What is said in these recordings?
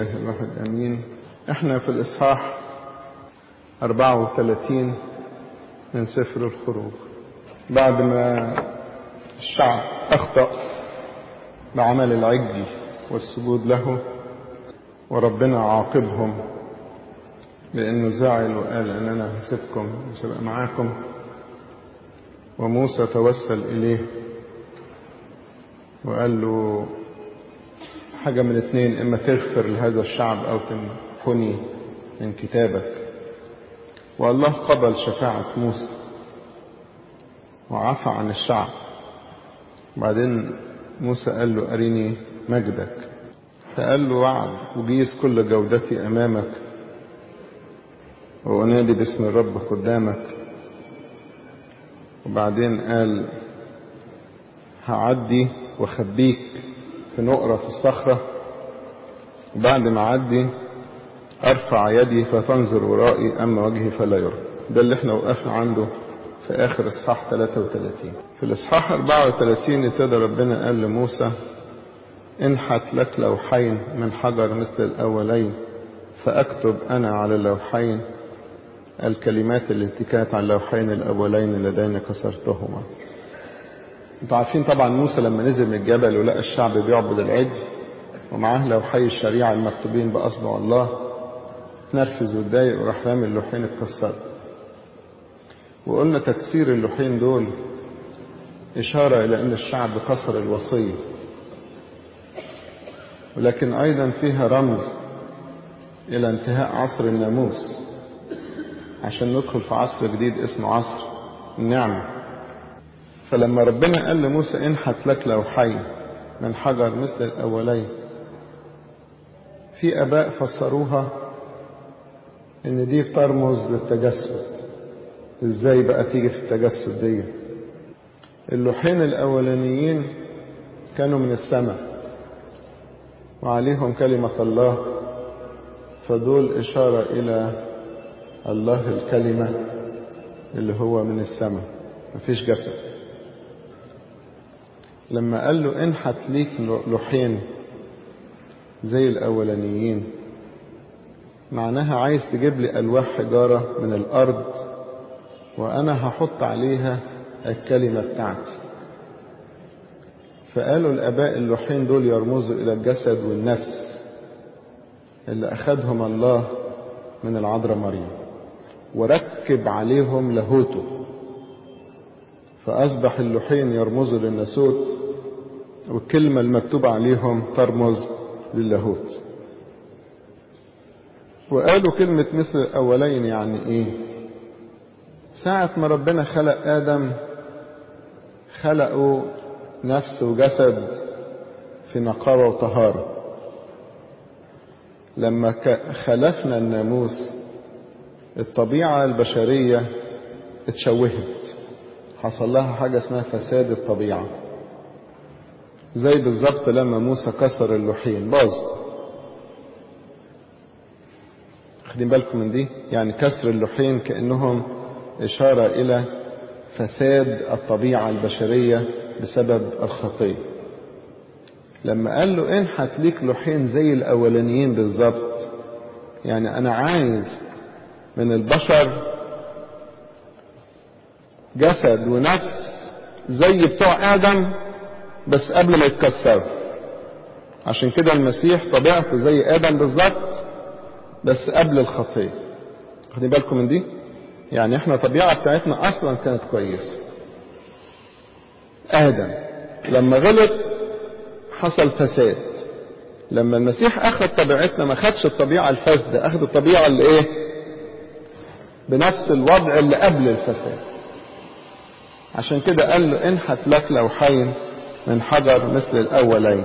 الواحد امين احنا في الاصحاح 34 من سفر الخروج بعد ما الشعب اخطأ بعمل العجل والسجود له وربنا عاقبهم بانه زعل وقال ان انا هسيبكم مش هبقى معاكم وموسى توسل اليه وقال له حاجة من اتنين اما تغفر لهذا الشعب او تمحني من كتابك والله قبل شفاعة موسى وعفى عن الشعب وبعدين موسى قال له أريني مجدك فقال له وعد وجيز كل جودتي أمامك وأنادي باسم الرب قدامك وبعدين قال هعدي وخبيك في نقرة في الصخرة وبعد ما أعدي أرفع يدي فتنظر ورائي أما وجهي فلا يرى ده اللي احنا وقفنا عنده في آخر إصحاح 33 في الإصحاح 34 ابتدى ربنا قال لموسى انحت لك لوحين من حجر مثل الأولين فأكتب أنا على اللوحين الكلمات التي كانت على اللوحين الأولين اللذين كسرتهما انتوا عارفين طبعا موسى لما نزل من الجبل ولقى الشعب بيعبد العجل ومعاه لوحي الشريعة المكتوبين بأصبع الله نرفز واتضايق وراح رامي اللوحين اتكسروا وقلنا تكسير اللوحين دول إشارة إلى أن الشعب كسر الوصية ولكن أيضا فيها رمز إلى انتهاء عصر الناموس عشان ندخل في عصر جديد اسمه عصر النعمة فلما ربنا قال لموسى انحت لك لوحين من حجر مثل الأولين في آباء فسروها إن دي بترمز للتجسد إزاي بقى تيجي في التجسد دي اللوحين الأولانيين كانوا من السماء وعليهم كلمة الله فدول إشارة إلى الله الكلمة اللي هو من السماء مفيش جسد لما قال له انحت ليك لوحين زي الأولانيين معناها عايز تجيب لي ألواح حجارة من الأرض وأنا هحط عليها الكلمة بتاعتي فقالوا الآباء اللوحين دول يرمزوا إلى الجسد والنفس اللي أخذهم الله من العذراء مريم وركب عليهم لاهوته فأصبح اللوحين يرمزوا للناسوت والكلمة المكتوبة عليهم ترمز للاهوت وقالوا كلمة مثل الأولين يعني إيه ساعة ما ربنا خلق آدم خلقوا نفس وجسد في نقاوة وطهارة لما خلفنا الناموس الطبيعة البشرية اتشوهت حصل لها حاجة اسمها فساد الطبيعة زي بالظبط لما موسى كسر اللوحين باظوا واخدين بالكم من دي يعني كسر اللوحين كأنهم إشارة إلى فساد الطبيعة البشرية بسبب الخطية لما قال له انحت ليك لوحين زي الأولانيين بالظبط يعني أنا عايز من البشر جسد ونفس زي بتوع آدم بس قبل ما يتكسروا عشان كده المسيح طبيعته زي آدم بالظبط بس قبل الخطية واخدين بالكم من دي يعني احنا الطبيعة بتاعتنا اصلا كانت كويسة ادم لما غلط حصل فساد لما المسيح اخذ طبيعتنا ما خدش الطبيعة الفاسدة اخذ الطبيعة اللي ايه بنفس الوضع اللي قبل الفساد عشان كده قال له انحت لك لوحين من حجر مثل الاولين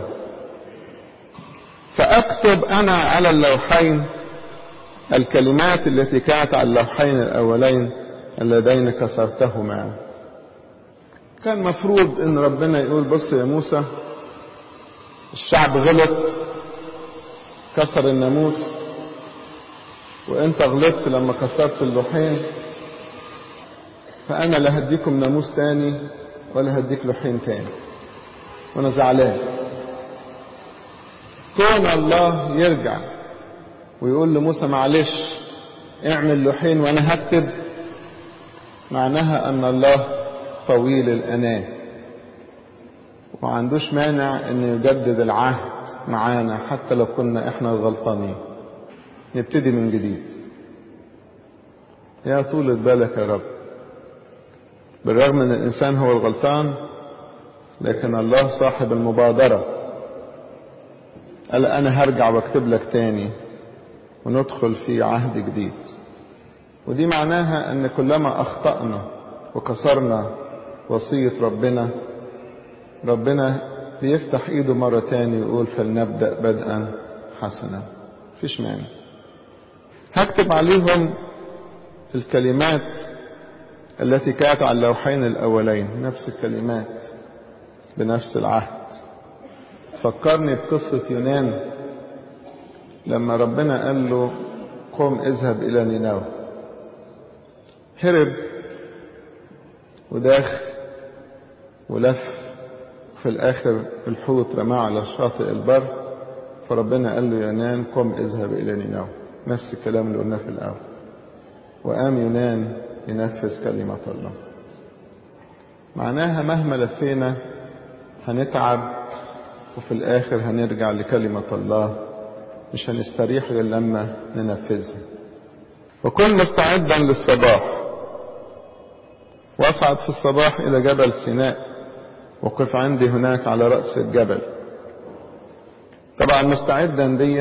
فاكتب انا على اللوحين الكلمات التي كانت على اللوحين الأولين اللذين كسرتهما كان مفروض ان ربنا يقول بص يا موسى الشعب غلط كسر الناموس وانت غلطت لما كسرت اللوحين فانا لا هديكم ناموس تاني ولا هديك لوحين تاني وانا زعلان كون الله يرجع ويقول لموسى معلش اعمل لوحين وانا هكتب معناها ان الله طويل الاناه وما عندوش مانع انه يجدد العهد معانا حتى لو كنا احنا الغلطانين نبتدي من جديد يا طولة بالك يا رب بالرغم ان الانسان هو الغلطان لكن الله صاحب المبادرة قال انا هرجع واكتب لك تاني وندخل في عهد جديد ودي معناها ان كلما اخطأنا وكسرنا وصية ربنا ربنا بيفتح ايده مرة تاني ويقول فلنبدأ بدءا حسنا مفيش مانع هكتب عليهم الكلمات التي كانت على اللوحين الأولين نفس الكلمات بنفس العهد فكرني بقصة يونان لما ربنا قال له قم اذهب إلى نينوى هرب وداخ ولف في الآخر الحوت رماه على شاطئ البر فربنا قال له يونان قم اذهب إلى نينوى نفس الكلام اللي قلناه في الأول وقام يونان ينفذ كلمة الله معناها مهما لفينا هنتعب وفي الآخر هنرجع لكلمة الله مش هنستريح غير لما ننفذها وكن مستعدا للصباح واصعد في الصباح إلى جبل سيناء وقف عندي هناك على رأس الجبل طبعا مستعدا دي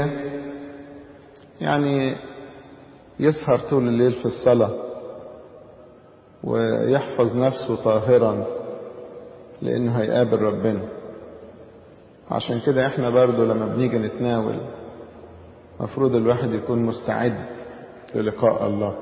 يعني يسهر طول الليل في الصلاة ويحفظ نفسه طاهرا لأنه هيقابل ربنا عشان كده احنا برضو لما بنيجي نتناول مفروض الواحد يكون مستعد للقاء الله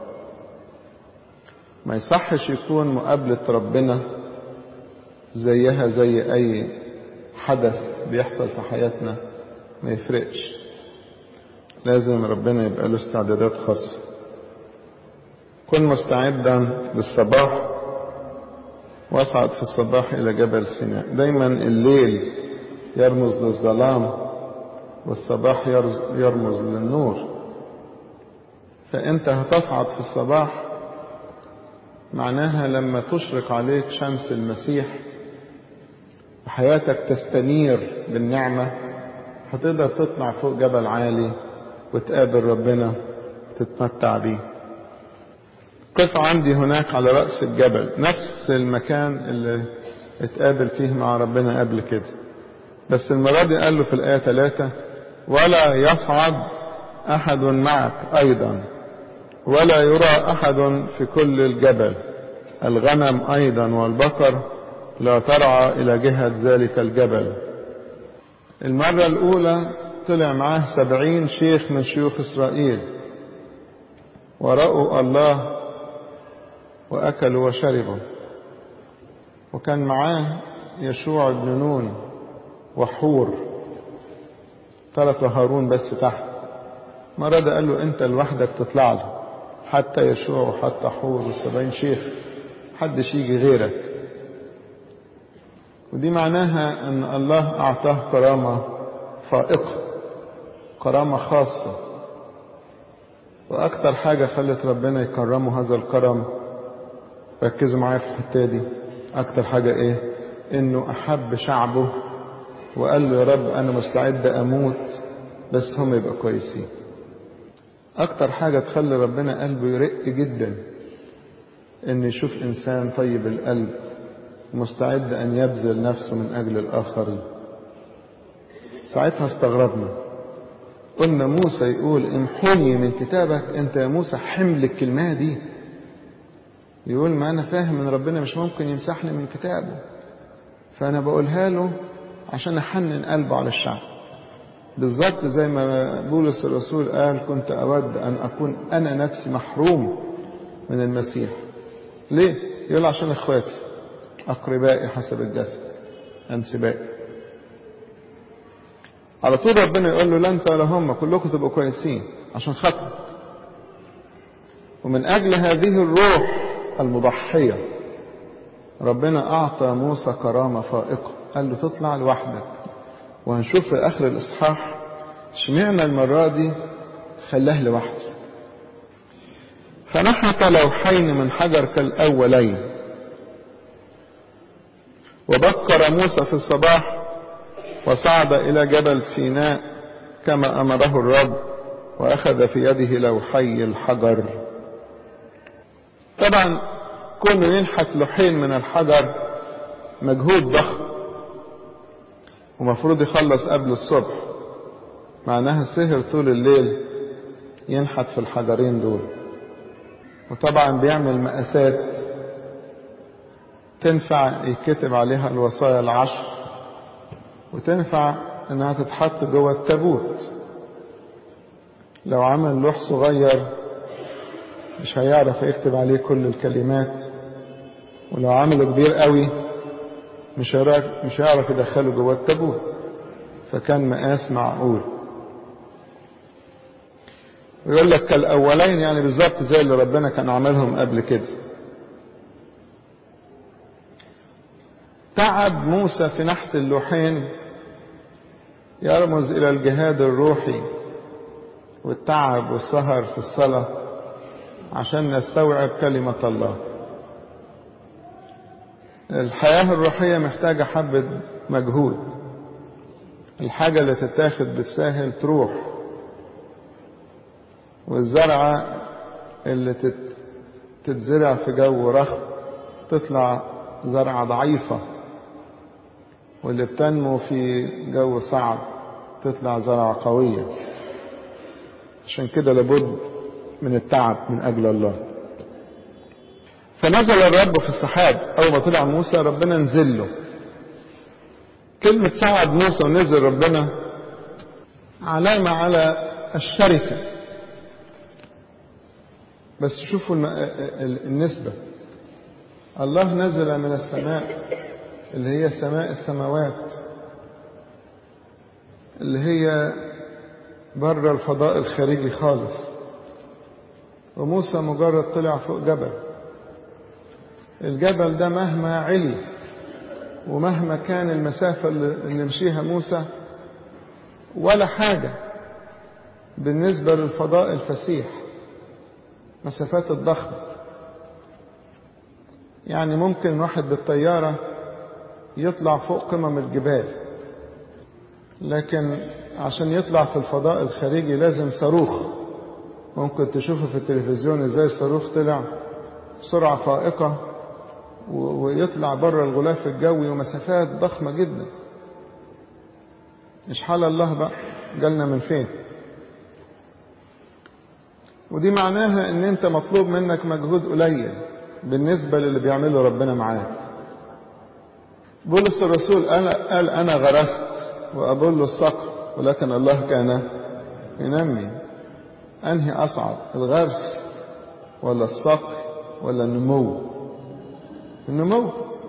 ما يصحش يكون مقابلة ربنا زيها زي أي حدث بيحصل في حياتنا ما يفرقش لازم ربنا يبقى له استعدادات خاصة كن مستعدا للصباح واصعد في الصباح إلى جبل سيناء دايما الليل يرمز للظلام والصباح يرمز للنور فأنت هتصعد في الصباح معناها لما تشرق عليك شمس المسيح وحياتك تستنير بالنعمة هتقدر تطلع فوق جبل عالي وتقابل ربنا تتمتع بيه قف عندي هناك على رأس الجبل نفس المكان اللي اتقابل فيه مع ربنا قبل كده بس المرة دي قال له في الآية ثلاثة ولا يصعد أحد معك أيضا ولا يرى أحد في كل الجبل الغنم أيضا والبقر لا ترعى إلى جهة ذلك الجبل المرة الأولى طلع معاه سبعين شيخ من شيوخ إسرائيل ورأوا الله وأكلوا وشربوا وكان معاه يشوع بن نون وحور ترك هارون بس تحت مرة ده قال له أنت لوحدك تطلع له حتى يشوع وحتى حور وسبعين شيخ حدش يجي غيرك ودي معناها أن الله أعطاه كرامة فائقة كرامة خاصة وأكتر حاجة خلت ربنا يكرمه هذا الكرم ركزوا معايا في الحتة دي أكتر حاجة إيه إنه أحب شعبه وقال له يا رب أنا مستعد أموت بس هم يبقى كويسين أكتر حاجة تخلي ربنا قلبه يرق جدا إن يشوف إنسان طيب القلب مستعد أن يبذل نفسه من أجل الآخرين ساعتها استغربنا قلنا موسى يقول امحني من كتابك انت يا موسى حمل الكلمة دي يقول ما انا فاهم ان ربنا مش ممكن يمسحني من كتابه فانا بقولها له عشان احنن قلبه على الشعب بالظبط زي ما بولس الرسول قال كنت اود ان اكون انا نفسي محروم من المسيح ليه يقول عشان اخواتي اقربائي حسب الجسد انسبائي على طول ربنا يقول له لا انت ولا هم كلكم تبقوا كويسين عشان خاطر ومن اجل هذه الروح المضحية ربنا اعطى موسى كرامة فائقة قال له تطلع لوحدك وهنشوف في اخر الاصحاح اشمعنى المرة دي خلاه لوحده فنحت لوحين من حجر كالأولين وبكر موسى في الصباح وصعد إلى جبل سيناء كما أمره الرب وأخذ في يده لوحي الحجر طبعا كونه ينحت لوحين من الحجر مجهود ضخم ومفروض يخلص قبل الصبح معناها سهر طول الليل ينحت في الحجرين دول وطبعا بيعمل مقاسات تنفع يكتب عليها الوصايا العشر وتنفع انها تتحط جوه التابوت لو عمل لوح صغير مش هيعرف يكتب عليه كل الكلمات ولو عمله كبير قوي مش هيعرف مش هيعرف يدخله جوه التابوت فكان مقاس معقول ويقول لك كالاولين يعني بالظبط زي اللي ربنا كان عملهم قبل كده تعب موسى في نحت اللوحين يرمز الى الجهاد الروحي والتعب والسهر في الصلاه عشان نستوعب كلمه الله الحياه الروحيه محتاجه حبه مجهود الحاجه اللي تتاخد بالساهل تروح والزرعه اللي تتزرع في جو رخم تطلع زرعه ضعيفه واللي بتنمو في جو صعب تطلع زرعة قوية عشان كده لابد من التعب من أجل الله فنزل الرب في السحاب أول ما طلع موسى ربنا نزل له كلمة صعد موسى ونزل ربنا علامة على الشركة بس شوفوا النسبة الله نزل من السماء اللي هي سماء السماوات اللي هي بره الفضاء الخارجي خالص وموسى مجرد طلع فوق جبل الجبل ده مهما علي ومهما كان المسافة اللي مشيها موسى ولا حاجة بالنسبة للفضاء الفسيح مسافات الضخمة يعني ممكن واحد بالطيارة يطلع فوق قمم الجبال لكن عشان يطلع في الفضاء الخارجي لازم صاروخ ممكن تشوفه في التلفزيون ازاي الصاروخ طلع بسرعة فائقة ويطلع بره الغلاف الجوي ومسافات ضخمة جدا مش حال الله بقى جالنا من فين ودي معناها ان انت مطلوب منك مجهود قليل بالنسبة للي بيعمله ربنا معاك بولس الرسول قال, قال أنا غرست وأبل الصقر ولكن الله كان ينمي أنهي أصعب الغرس ولا الصقر ولا النمو النمو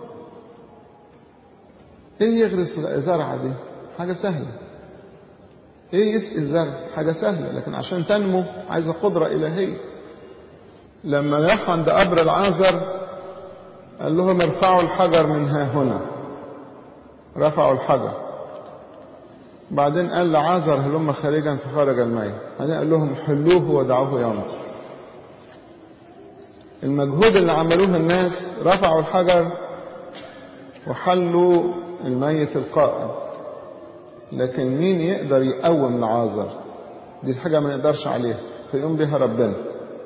ايه يغرس الزرعة دي حاجة سهلة ايه يسقي الزرع حاجة سهلة لكن عشان تنمو عايزة قدرة إلهية لما راح عند قبر العازر قال لهم ارفعوا الحجر من ها هنا رفعوا الحجر بعدين قال لعازر هلم خارجا فخرج الماء بعدين قال لهم حلوه ودعوه يمطر المجهود اللي عملوه الناس رفعوا الحجر وحلوا الميت القائم لكن مين يقدر يقوم لعازر دي الحاجة ما نقدرش عليها فيقوم بها ربنا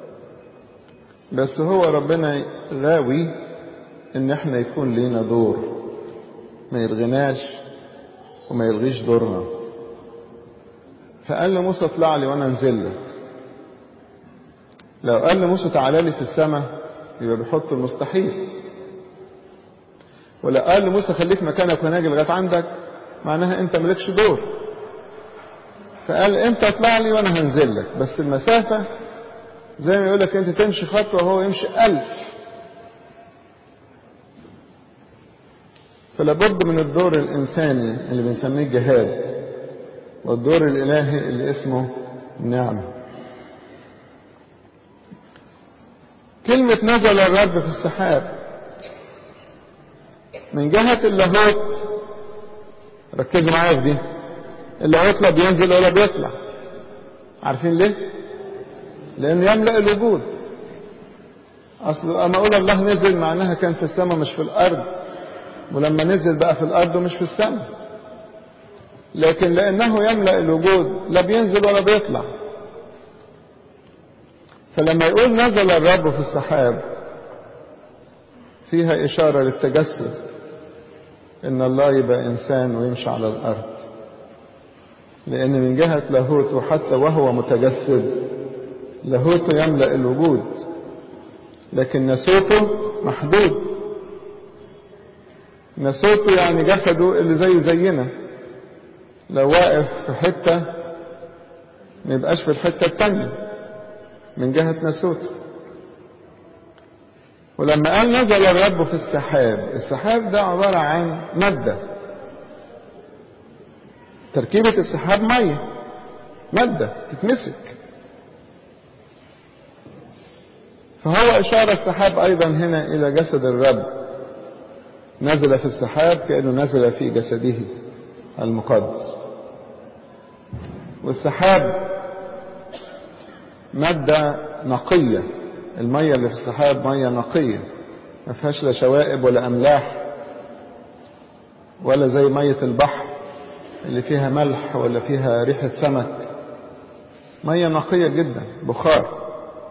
بس هو ربنا غاوي ان احنا يكون لينا دور ما يلغناش وما يلغيش دورنا فقال لموسى اطلع لي وانا انزل لك لو قال لموسى تعالى لي في السماء يبقى بيحط المستحيل ولو قال لموسى خليك مكانك وانا اجي لغايه عندك معناها انت مالكش دور فقال انت اطلع لي وانا هنزل لك بس المسافه زي ما يقول لك انت تمشي خطوه وهو يمشي ألف فلابد من الدور الإنساني اللي بنسميه الجهاد والدور الإلهي اللي اسمه النعمة كلمة نزل الرب في السحاب من جهة اللاهوت ركزوا معايا في دي اللاهوت لا بينزل ولا بيطلع عارفين ليه؟ لأنه يملأ الوجود أصل أما أقول الله نزل معناها كان في السماء مش في الأرض ولما نزل بقى في الأرض ومش في السماء لكن لأنه يملأ الوجود لا بينزل ولا بيطلع فلما يقول نزل الرب في السحاب فيها إشارة للتجسد إن الله يبقى إنسان ويمشي على الأرض لأن من جهة لاهوته حتى وهو متجسد لاهوته يملأ الوجود لكن نسوته محدود نسوته يعني جسده اللي زيه زينا لو واقف في حتة ما يبقاش في الحتة التانية من جهة نسوته ولما قال نزل الرب في السحاب السحاب ده عبارة عن مادة تركيبة السحاب مية مادة تتمسك فهو إشارة السحاب أيضا هنا إلى جسد الرب نزل في السحاب كأنه نزل في جسده المقدس والسحاب مادة نقية المية اللي في السحاب مية نقية ما فيهاش لا شوائب ولا أملاح ولا زي مية البحر اللي فيها ملح ولا فيها ريحة سمك مية نقية جدا بخار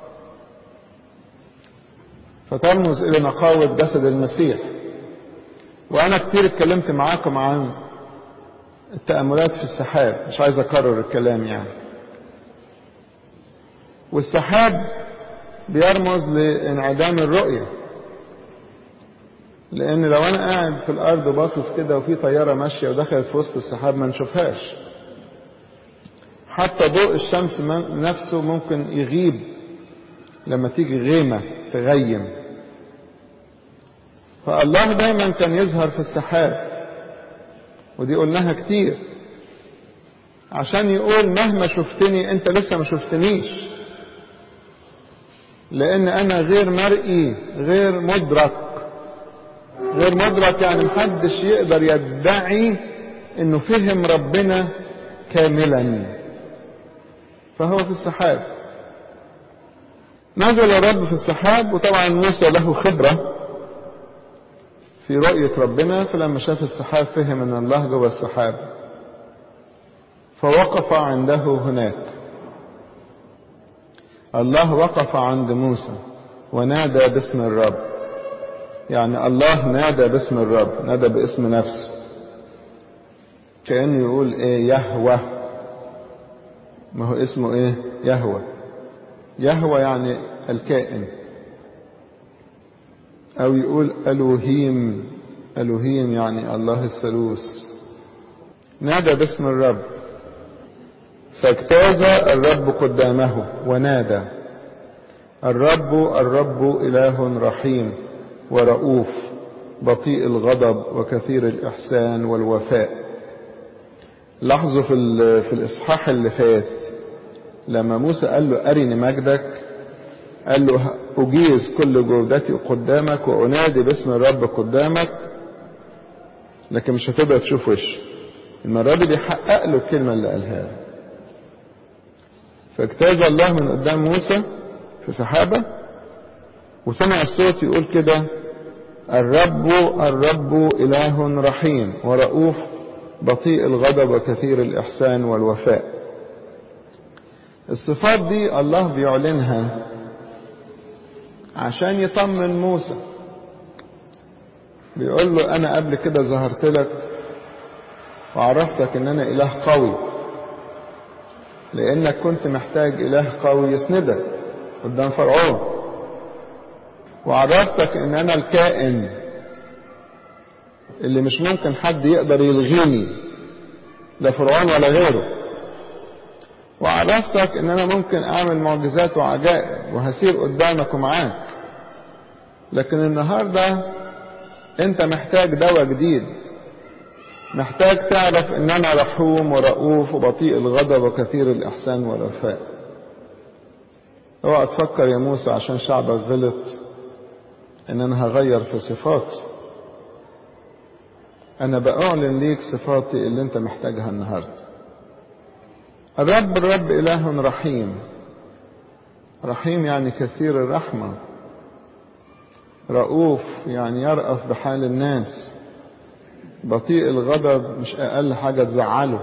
فترمز إلى نقاوة جسد المسيح وأنا كتير اتكلمت معاكم عن التأملات في السحاب مش عايز أكرر الكلام يعني والسحاب بيرمز لانعدام الرؤية لأن لو أنا قاعد في الأرض باصص كده وفي طيارة ماشية ودخلت في وسط السحاب ما نشوفهاش حتى ضوء الشمس نفسه ممكن يغيب لما تيجي غيمة تغيم فالله دايما كان يظهر في السحاب ودي قلناها كتير عشان يقول مهما شفتني انت لسه ما شفتنيش لان انا غير مرئي غير مدرك غير مدرك يعني محدش يقدر يدعي انه فهم ربنا كاملا فهو في السحاب نزل الرب في السحاب وطبعا موسى له خبرة في رؤية ربنا فلما شاف السحاب فهم ان الله جوه السحاب فوقف عنده هناك الله وقف عند موسى ونادى باسم الرب يعني الله نادى باسم الرب نادى باسم نفسه كأنه يقول ايه يهوى ما هو اسمه ايه يهوى يهوى يعني الكائن او يقول الوهيم الوهيم يعني الله الثالوث نادى باسم الرب فاجتاز الرب قدامه ونادى الرب الرب اله رحيم ورؤوف بطيء الغضب وكثير الاحسان والوفاء لاحظوا في في الاصحاح اللي فات لما موسى قال له ارني مجدك قال له أجيز كل جودتي قدامك وأنادي باسم الرب قدامك لكن مش هتقدر تشوف وشه المرة دي بيحقق له الكلمة اللي قالها له فاجتاز الله من قدام موسى في سحابة وسمع الصوت يقول كده الرب الرب إله رحيم ورؤوف بطيء الغضب وكثير الإحسان والوفاء الصفات دي الله بيعلنها عشان يطمن موسى بيقول له انا قبل كده ظهرت لك وعرفتك ان انا اله قوي لانك كنت محتاج اله قوي يسندك قدام فرعون وعرفتك ان انا الكائن اللي مش ممكن حد يقدر يلغيني لا فرعون ولا غيره وعرفتك ان انا ممكن اعمل معجزات وعجائب وهسير قدامك ومعاك لكن النهاردة انت محتاج دواء جديد محتاج تعرف ان انا رحوم ورؤوف وبطيء الغضب وكثير الاحسان والوفاء اوعى تفكر يا موسى عشان شعبك غلط ان انا هغير في صفاتي انا باعلن ليك صفاتي اللي انت محتاجها النهارده الرب الرب اله رحيم رحيم يعني كثير الرحمة رؤوف يعني يرأف بحال الناس بطيء الغضب مش أقل حاجة تزعله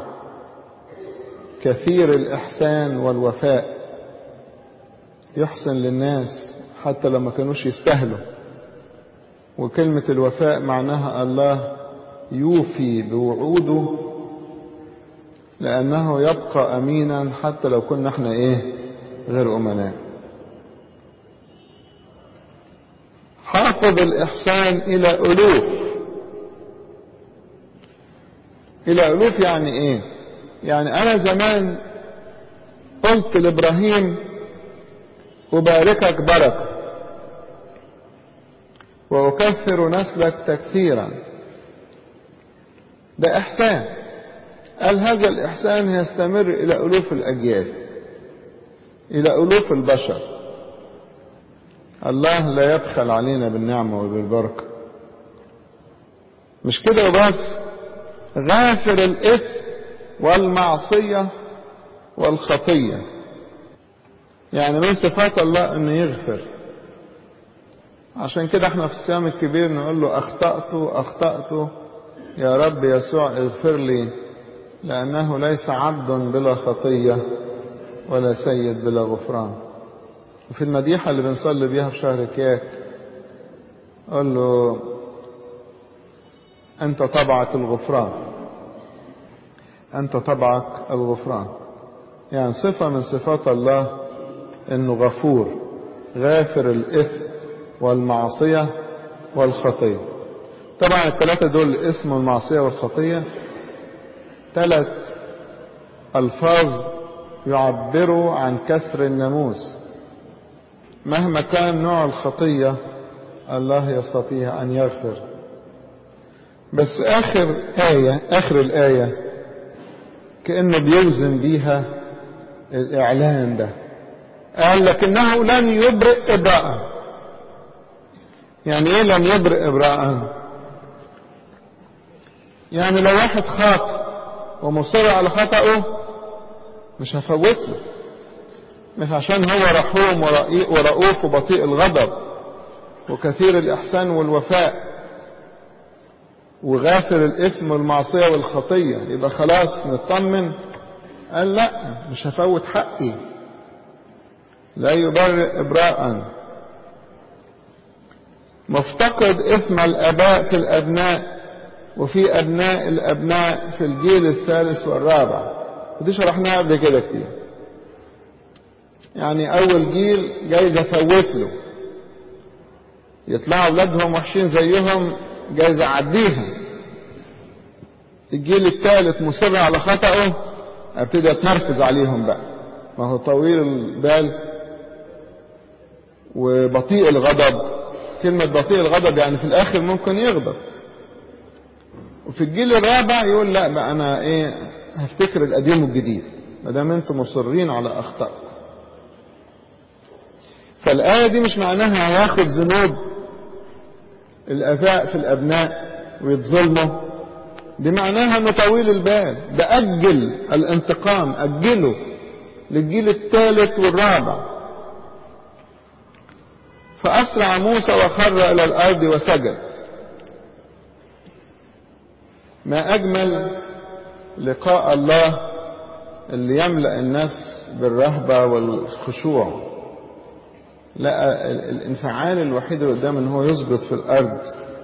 كثير الإحسان والوفاء يحسن للناس حتى لما كانوش يستاهلوا وكلمة الوفاء معناها الله يوفي بوعوده لأنه يبقى أمينا حتى لو كنا احنا ايه غير أمناء حافظ الإحسان إلى ألوف إلى ألوف يعني إيه يعني أنا زمان قلت لإبراهيم أباركك بركة وأكثر نسلك تكثيرا ده إحسان قال هذا الإحسان يستمر إلى ألوف الأجيال إلى ألوف البشر الله لا يبخل علينا بالنعمة وبالبركة مش كده وبس غافر الإثم والمعصية والخطية يعني من صفات الله أنه يغفر عشان كده احنا في الصيام الكبير نقول له أخطأت أخطأت يا رب يسوع اغفر لي لأنه ليس عبد بلا خطية ولا سيد بلا غفران وفي المديحة اللي بنصلي بيها في شهر كياك قال له أنت طبعك الغفران أنت طبعك الغفران يعني صفة من صفات الله أنه غفور غافر الإثم والمعصية والخطية طبعا الثلاثة دول الإثم والمعصية والخطية ثلاث ألفاظ يعبروا عن كسر الناموس مهما كان نوع الخطية الله يستطيع أن يغفر بس آخر آية آخر الآية كأنه بيوزن بيها الإعلان ده قال لكنه لن يبرئ إبراء يعني إيه لن يبرئ إبراء يعني لو واحد خاطئ ومصر على خطأه مش هفوت له مش عشان هو رحوم ورؤوف وبطيء الغضب وكثير الإحسان والوفاء وغافر الاسم والمعصية والخطية يبقى خلاص نطمن قال لا مش هفوت حقي لا يبرئ إبراء مفتقد إثم الآباء في الأبناء وفي أبناء الأبناء في الجيل الثالث والرابع ودي شرحناها قبل كده كتير يعني أول جيل جايز أفوت له يطلعوا أولادهم وحشين زيهم جايز أعديها الجيل الثالث مصر على خطأه ابتدي اتنرفز عليهم بقى ما هو طويل البال وبطيء الغضب كلمة بطيء الغضب يعني في الآخر ممكن يغضب وفي الجيل الرابع يقول لا بقى أنا إيه هفتكر القديم والجديد ما دام أنتم مصرين على أخطائكم فالآية دي مش معناها هياخد ذنوب الآباء في الأبناء ويتظلموا دي معناها انه طويل البال ده أجل الانتقام أجله للجيل الثالث والرابع فأسرع موسى وخر إلى الأرض وسجد ما أجمل لقاء الله اللي يملأ النفس بالرهبة والخشوع لا الانفعال الوحيد اللي قدام ان هو يسجد في الارض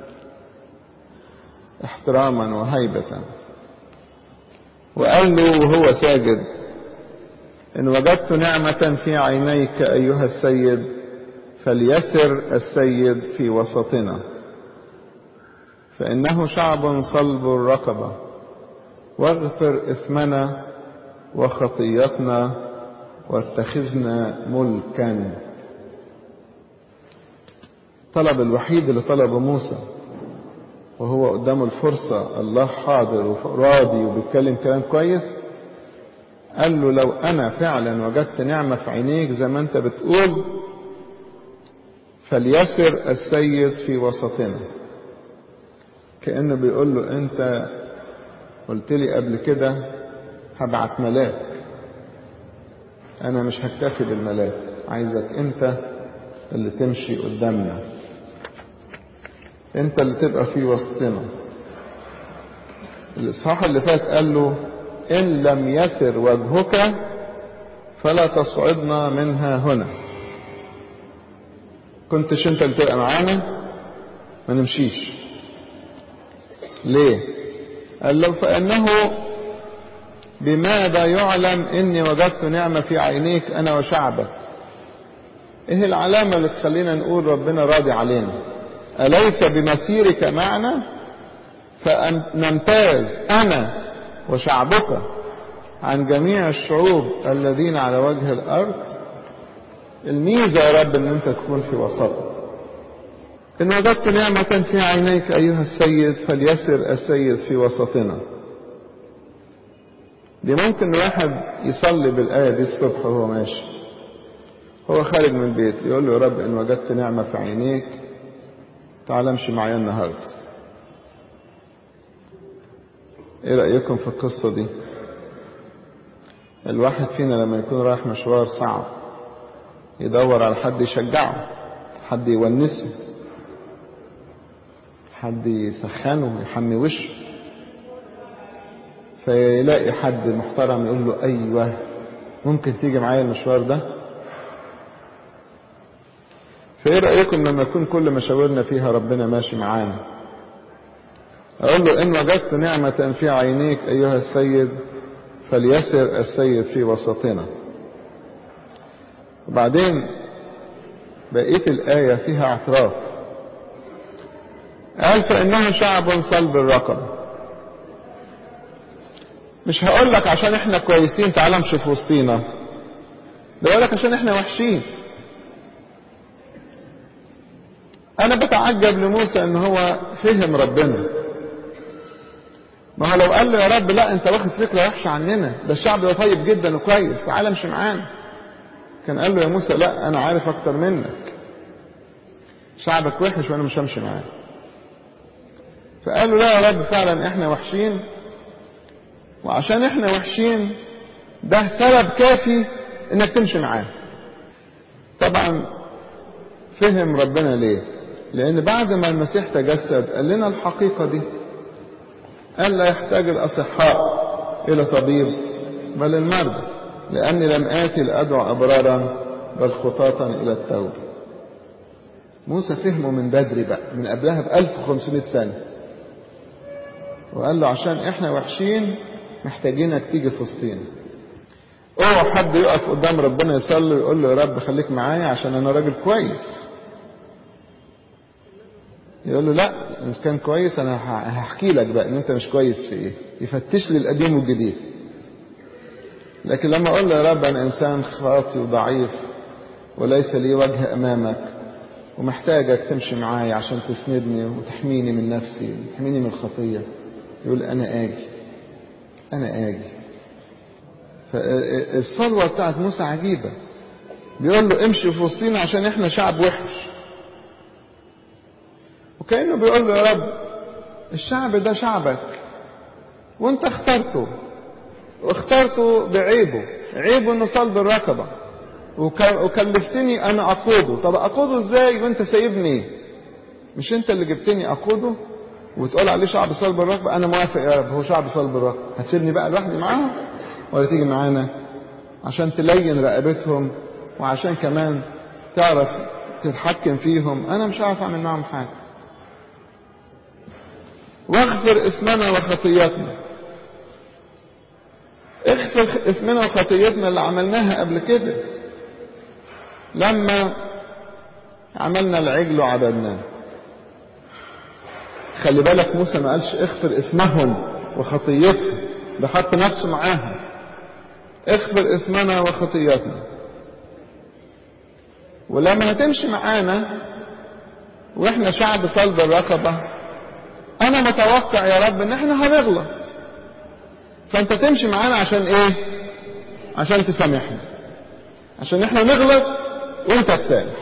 احتراما وهيبة وقال له وهو ساجد ان وجدت نعمة في عينيك ايها السيد فليسر السيد في وسطنا فانه شعب صلب الرقبة واغفر اثمنا وخطيتنا واتخذنا ملكا طلب الوحيد اللي طلبه موسى وهو قدامه الفرصة الله حاضر وراضي وبيتكلم كلام كويس قال له لو أنا فعلا وجدت نعمة في عينيك زي ما أنت بتقول فليسر السيد في وسطنا كأنه بيقول له أنت قلت لي قبل كده هبعت ملاك أنا مش هكتفي بالملاك عايزك انت اللي تمشي قدامنا انت اللي تبقى في وسطنا الاصحاح اللي فات قال له ان لم يسر وجهك فلا تصعدنا منها هنا كنتش انت اللي تبقى معانا ما نمشيش ليه قال له فانه بماذا يعلم اني وجدت نعمة في عينيك انا وشعبك ايه العلامة اللي تخلينا نقول ربنا راضي علينا اليس بمسيرك معنا فنمتاز انا وشعبك عن جميع الشعوب الذين على وجه الارض الميزة يا رب ان انت تكون في وسطنا ان وجدت نعمة في عينيك ايها السيد فليسر السيد في وسطنا دي ممكن واحد يصلي بالآية دي الصبح وهو ماشي هو خارج من البيت يقول له يا رب إن وجدت نعمة في عينيك تعال امشي معايا النهاردة ايه رأيكم في القصة دي الواحد فينا لما يكون رايح مشوار صعب يدور على حد يشجعه حد يونسه حد يسخنه يحمي وشه فيلاقي حد محترم يقول له ايوه ممكن تيجي معايا المشوار ده فايه رايكم لما يكون كل مشاورنا فيها ربنا ماشي معانا اقول له ان وجدت نعمه في عينيك ايها السيد فليسر السيد في وسطنا وبعدين بقيه الايه فيها اعتراف قال فانه شعب صلب الرقم مش هقول لك عشان احنا كويسين تعالى امشي في وسطينا ده لك عشان احنا وحشين انا بتعجب لموسى ان هو فهم ربنا ما هو لو قال له يا رب لا انت واخد فكره وحشه عننا ده الشعب ده طيب جدا وكويس تعالى امشي معانا كان قال له يا موسى لا انا عارف اكتر منك شعبك وحش وانا مش همشي معاه فقال له لا يا رب فعلا احنا وحشين وعشان احنا وحشين ده سبب كافي انك تمشي معاه طبعا فهم ربنا ليه لان بعد ما المسيح تجسد قال لنا الحقيقة دي قال لا يحتاج الاصحاء الى طبيب بل المرضى لاني لم اتي لادعو ابرارا بل خطاطا الى التوبة موسى فهمه من بدري بقى من قبلها ب 1500 سنة وقال له عشان احنا وحشين محتاجينك تيجي في وسطينا اوعى حد يقف قدام ربنا يصلي ويقول له يا رب خليك معايا عشان انا راجل كويس يقول له لا ان كان كويس انا هحكي لك بقى ان انت مش كويس في ايه يفتش لي القديم والجديد لكن لما اقول له يا رب انا انسان خاطي وضعيف وليس لي وجه امامك ومحتاجك تمشي معايا عشان تسندني وتحميني من نفسي وتحميني من الخطيه يقول انا اجي انا اجي فالصلوة بتاعت موسى عجيبة بيقول له امشي في وسطينا عشان احنا شعب وحش وكأنه بيقول له يا رب الشعب ده شعبك وانت اخترته واخترته بعيبه عيبه انه صلب الرقبة وكلفتني انا اقوده طب اقوده ازاي وانت سايبني مش انت اللي جبتني اقوده وتقول عليه شعب صلب الرقبة انا موافق يا رب هو شعب صلب الرقبة هتسيبني بقى لوحدي معاهم ولا تيجي معانا عشان تلين رقبتهم وعشان كمان تعرف تتحكم فيهم انا مش عارف اعمل معاهم حاجة واغفر اسمنا وخطياتنا اغفر اسمنا وخطيتنا اللي عملناها قبل كده لما عملنا العجل وعبدناه خلي بالك موسى ما قالش اغفر اسمهم وخطيتهم ده حط نفسه معاهم اغفر اسمنا وخطياتنا ولما هتمشي معانا واحنا شعب صلب الرقبة انا متوقع يا رب ان احنا هنغلط فانت تمشي معانا عشان ايه عشان تسامحنا عشان احنا نغلط وانت تسامح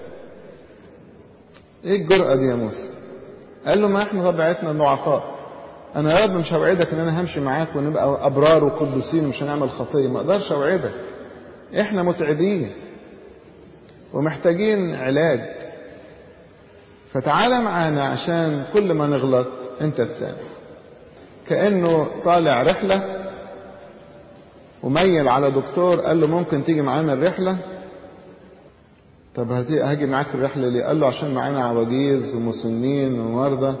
ايه الجرأة دي يا موسى قال له ما احنا طبيعتنا ضعفاء انا يا رب مش هوعدك ان انا همشي معاك ونبقى ابرار وقدسين ومش هنعمل خطيه ما اقدرش اوعدك احنا متعبين ومحتاجين علاج فتعالى معانا عشان كل ما نغلط انت تسامح كأنه طالع رحلة وميل على دكتور قال له ممكن تيجي معانا الرحلة طب هاجي معاك الرحلة ليه قال له عشان معانا عواجيز ومسنين ومرضى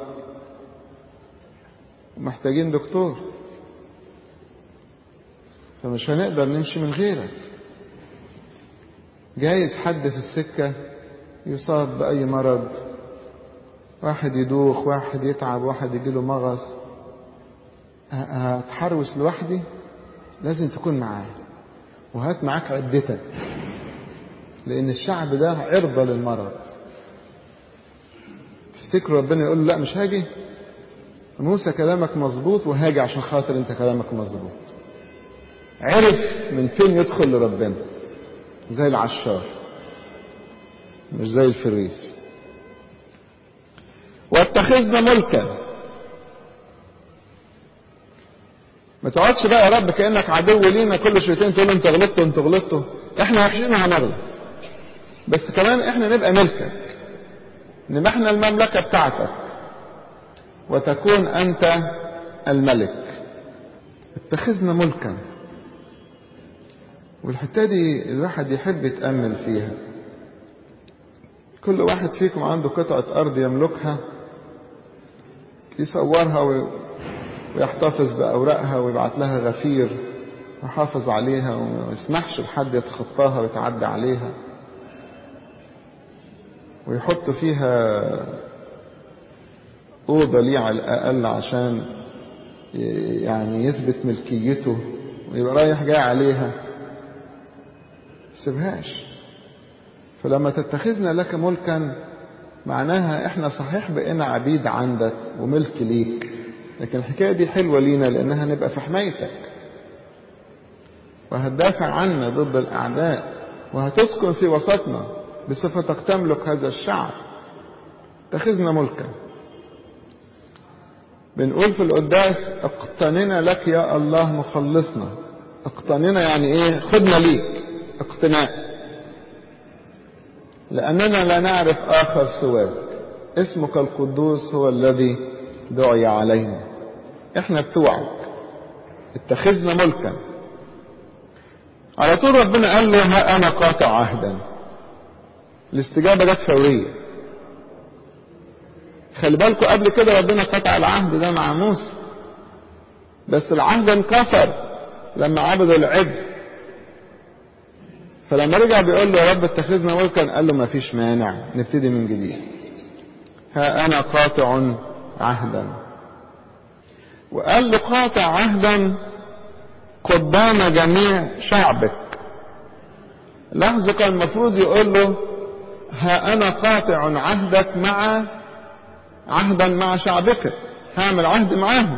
ومحتاجين دكتور فمش هنقدر نمشي من غيرك جايز حد في السكة يصاب بأي مرض واحد يدوخ واحد يتعب واحد يجيله مغص هتحروس لوحدي لازم تكون معايا وهات معاك عدتك لأن الشعب ده عرضة للمرض تفتكروا ربنا يقول له لا مش هاجي موسى كلامك مظبوط وهاجي عشان خاطر انت كلامك مظبوط عرف من فين يدخل لربنا زي العشار مش زي الفريس واتخذنا ملكا ما تقعدش بقى يا رب كانك عدو لينا كل شويتين تقول انت غلطت انت غلطت احنا وحشين وهنغلط بس كمان احنا نبقى ملكك نبقى احنا المملكه بتاعتك وتكون انت الملك اتخذنا ملكا والحته دي الواحد يحب يتامل فيها كل واحد فيكم عنده قطعه ارض يملكها يصورها ويحتفظ بأوراقها ويبعت لها غفير ويحافظ عليها وما يسمحش لحد يتخطاها ويتعدى عليها ويحط فيها أوضة ليه على الأقل عشان يعني يثبت ملكيته ويبقى رايح جاي عليها سيبهاش فلما تتخذنا لك ملكا معناها احنا صحيح بقينا عبيد عندك وملك ليك لكن الحكاية دي حلوة لينا لأنها نبقى في حمايتك وهتدافع عنا ضد الأعداء وهتسكن في وسطنا بصفتك تملك هذا الشعب اتخذنا ملكا بنقول في القداس اقتننا لك يا الله مخلصنا اقتننا يعني ايه خدنا ليك اقتناء لأننا لا نعرف آخر سواك اسمك القدوس هو الذي دعي علينا احنا بتوعك اتخذنا ملكا على طول ربنا قال له ها انا قاطع عهدا الاستجابه جت فوريه خلي بالكم قبل كده ربنا قطع العهد ده مع موسى بس العهد انكسر لما عبدوا العجل فلما رجع بيقول له يا رب اتخذنا ملكا قال له ما فيش مانع نبتدي من جديد ها انا قاطع عهدا وقال له قاطع عهدا قدام جميع شعبك لحظة كان المفروض يقول له ها أنا قاطع عهدك مع عهدا مع شعبك هعمل عهد معاهم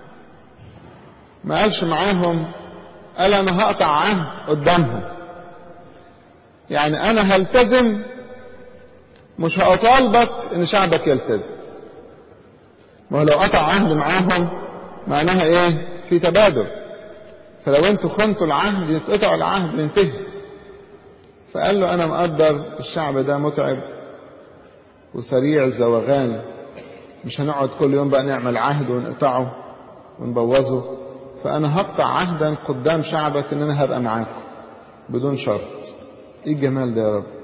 ما قالش معاهم قال أنا هقطع عهد قدامهم يعني أنا هلتزم مش هأطالبك إن شعبك يلتزم ما هو لو قطع عهد معاهم معناها ايه في تبادل فلو انتوا خنتوا العهد يتقطع العهد ينتهي فقال له انا مقدر الشعب ده متعب وسريع الزوغان مش هنقعد كل يوم بقى نعمل عهد ونقطعه ونبوظه فانا هقطع عهدا قدام شعبك ان انا هبقى معاكم بدون شرط ايه الجمال ده يا رب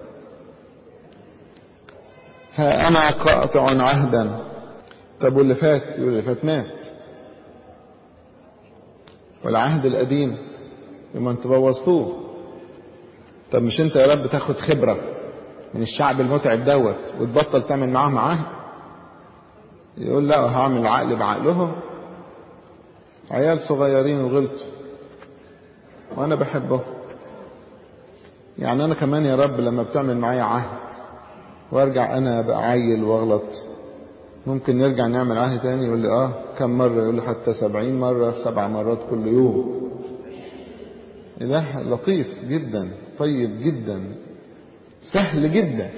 ها انا قاطع عهدا طب واللي فات يقول اللي فات مات والعهد القديم لما انت بوظتوه طب مش انت يا رب تاخد خبرة من الشعب المتعب دوت وتبطل تعمل معاهم عهد يقول لا هعمل عقل بعقلهم عيال صغيرين وغلطوا وانا بحبهم يعني انا كمان يا رب لما بتعمل معايا عهد وارجع انا ابقى عيل واغلط ممكن نرجع نعمل عهد تاني يقول لي اه كم مرة يقول لي حتى سبعين مرة سبع مرات كل يوم إله لطيف جدا طيب جدا سهل جدا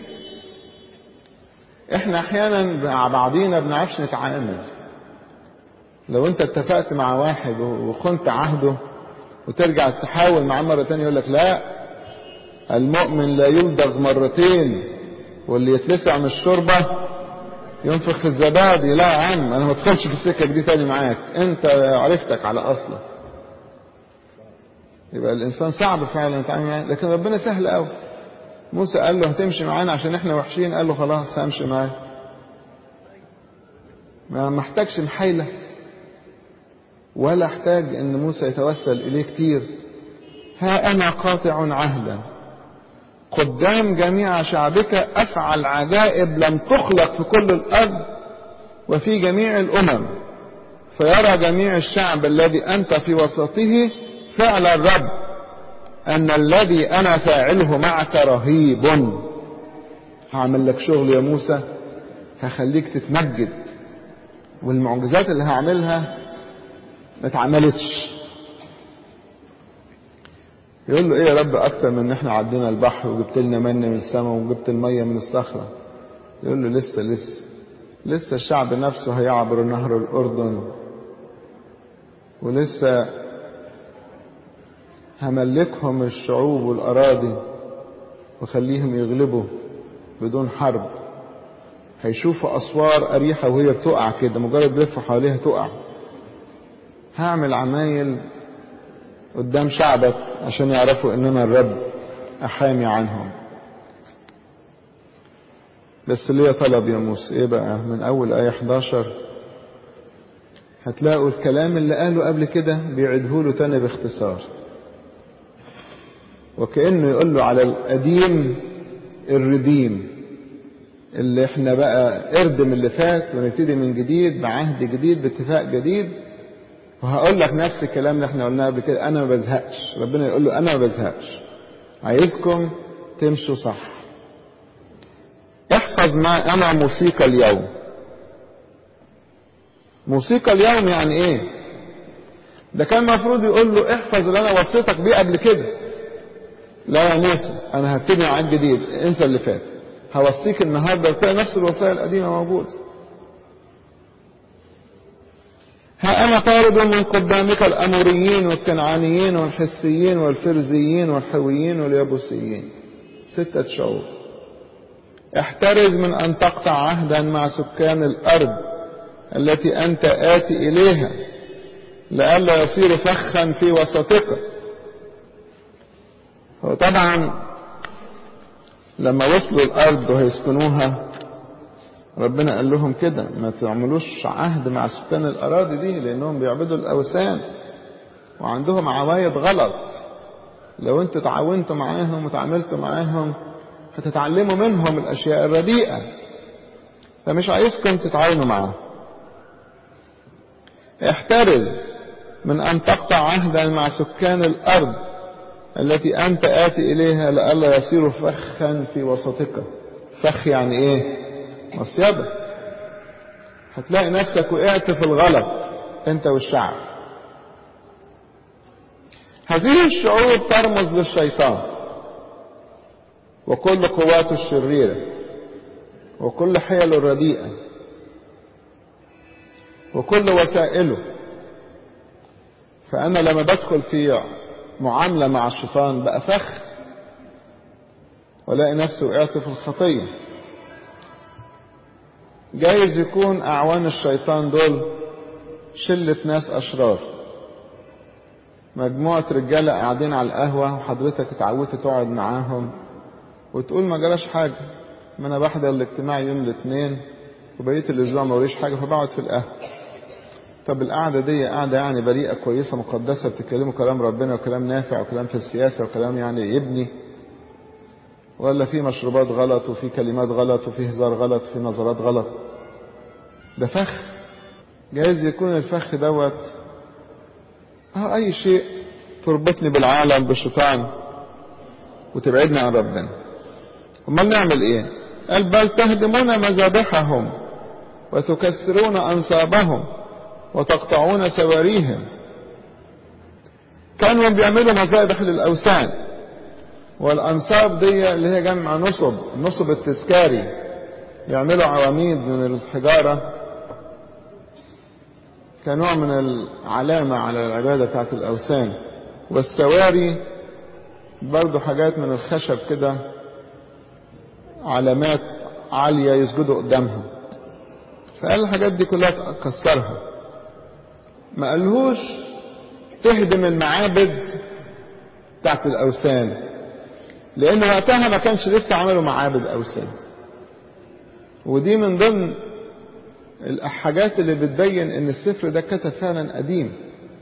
احنا احيانا مع بعضينا بنعرفش نتعامل لو انت اتفقت مع واحد وخنت عهده وترجع تحاول معاه مرة تانية يقول لك لا المؤمن لا يلدغ مرتين واللي يتلسع من الشوربة ينفخ في الزبادي لا يا عم انا ما ادخلش في السكة دي تاني معاك انت عرفتك على اصلك يبقى الانسان صعب فعلا يتعامل معاه لكن ربنا سهل قوي موسى قال له هتمشي معانا عشان احنا وحشين قال له خلاص همشي معاك ما محتاجش محايلة ولا احتاج ان موسى يتوسل اليه كتير ها انا قاطع عهدا قدام جميع شعبك افعل عجائب لم تخلق في كل الارض وفي جميع الامم فيرى جميع الشعب الذي انت في وسطه فعل الرب ان الذي انا فاعله معك رهيب هعمل لك شغل يا موسى هخليك تتمجد والمعجزات اللي هعملها ما اتعملتش يقول له ايه يا رب اكتر من ان احنا عدينا البحر وجبت لنا من من السماء وجبت المية من الصخرة يقول له لسه لسه لسه الشعب نفسه هيعبر نهر الاردن ولسه هملكهم الشعوب والاراضي وخليهم يغلبوا بدون حرب هيشوفوا اسوار اريحه وهي بتقع كده مجرد بيلفوا حواليها تقع هعمل عمايل قدام شعبك عشان يعرفوا ان انا الرب احامي عنهم بس ليه طلب يا موسى ايه بقى من اول ايه 11 هتلاقوا الكلام اللي قاله قبل كده بيعيده له تاني باختصار وكأنه يقول له على القديم الرديم اللي احنا بقى اردم اللي فات ونبتدي من جديد بعهد جديد باتفاق جديد وهقول لك نفس الكلام اللي احنا قلناه قبل كده انا ما بزهقش ربنا يقول له انا ما بزهقش عايزكم تمشوا صح احفظ ما انا موسيقى اليوم موسيقى اليوم يعني ايه ده كان المفروض يقول له احفظ اللي انا وصيتك بيه قبل كده لا يا موسى انا هبتدي معاك جديد انسى اللي فات هوصيك النهارده وتلاقي نفس الوصايا القديمه موجوده ها أنا طارد من قدامك الأموريين والكنعانيين والحسيين والفرزيين والحويين واليابوسيين ستة شعوب احترز من أن تقطع عهدا مع سكان الأرض التي أنت آتي إليها لئلا يصير فخا في وسطك وطبعا لما وصلوا الأرض وهيسكنوها ربنا قال لهم كده ما تعملوش عهد مع سكان الأراضي دي لأنهم بيعبدوا الأوثان وعندهم عوايد غلط لو انتوا تعاونتوا معاهم وتعاملتوا معاهم هتتعلموا منهم الأشياء الرديئة فمش عايزكم تتعاونوا معاهم احترز من أن تقطع عهدا مع سكان الأرض التي أنت آتي إليها لئلا يصيروا فخا في وسطك فخ يعني إيه مصيدة هتلاقي نفسك وقعت في الغلط انت والشعب هذه الشعوب ترمز للشيطان وكل قواته الشريرة وكل حيله الرديئة وكل وسائله فأنا لما بدخل في معاملة مع الشيطان بقى فخ ولاقي نفسي وقعت في الخطيه جايز يكون أعوان الشيطان دول شلة ناس أشرار مجموعة رجالة قاعدين على القهوة وحضرتك اتعودت تقعد معاهم وتقول ما جراش حاجة ما أنا بحضر الاجتماع يوم الاثنين وبقية الأسبوع ما وريش حاجة فبقعد في القهوة طب القعدة دي قعدة يعني بريئة كويسة مقدسة بتتكلموا كلام ربنا وكلام نافع وكلام في السياسة وكلام يعني يبني ولا في مشروبات غلط وفي كلمات غلط وفي هزار غلط وفي نظرات غلط ده فخ جايز يكون الفخ دوت اه اي شيء تربطني بالعالم بالشيطان وتبعدني عن ربنا امال نعمل ايه قال بل تهدمون مذابحهم وتكسرون انصابهم وتقطعون سواريهم كانوا بيعملوا مذابح للاوثان والأنصاب دي اللي هي جمع نصب النصب التذكاري يعملوا عواميد من الحجارة كنوع من العلامة على العبادة بتاعت الأوثان والسواري برضو حاجات من الخشب كده علامات عالية يسجدوا قدامها فقال الحاجات دي كلها كسرها ما قالهوش تهدم المعابد بتاعت الأوثان لأن وقتها ما كانش لسه عملوا معابد أوثان ودي من ضمن الحاجات اللي بتبين ان السفر ده كتب فعلا قديم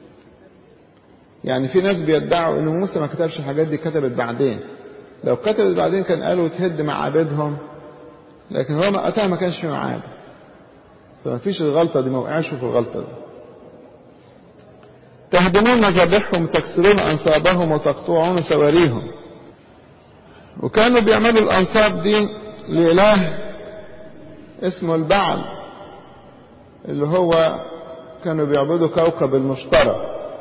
يعني في ناس بيدعوا ان موسى ما كتبش الحاجات دي كتبت بعدين لو كتبت بعدين كان قالوا تهد معابدهم لكن هو وقتها ما كانش في معابد فما فيش الغلطة دي ما وقعش في الغلطة دي تهدمون مذابحهم وتكسرون أنصابهم وتقطعون سواريهم وكانوا بيعملوا الأنصاب دي لإله اسمه البعل اللي هو كانوا بيعبدوا كوكب المشترى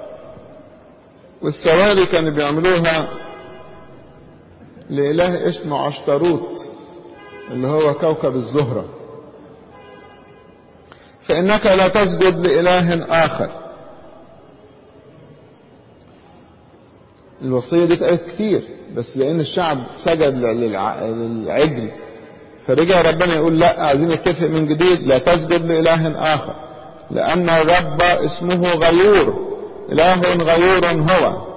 والسواري كانوا بيعملوها لإله اسمه عشتروت اللي هو كوكب الزهرة فإنك لا تسجد لإله آخر الوصية دي اتقالت كتير بس لأن الشعب سجد للعجل فرجع ربنا يقول لا عايزين نتفق من جديد لا تسجد لإله آخر لأن الرب اسمه غيور إله غيور هو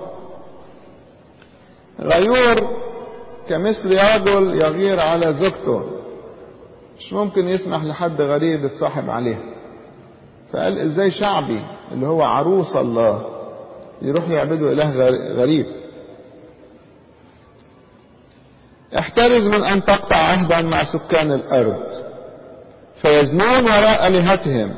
غيور كمثل رجل يغير على زوجته مش ممكن يسمح لحد غريب يتصاحب عليها فقال ازاي شعبي اللي هو عروس الله يروح يعبدوا اله غريب احترز من ان تقطع عهدا مع سكان الارض فيزنون وراء الهتهم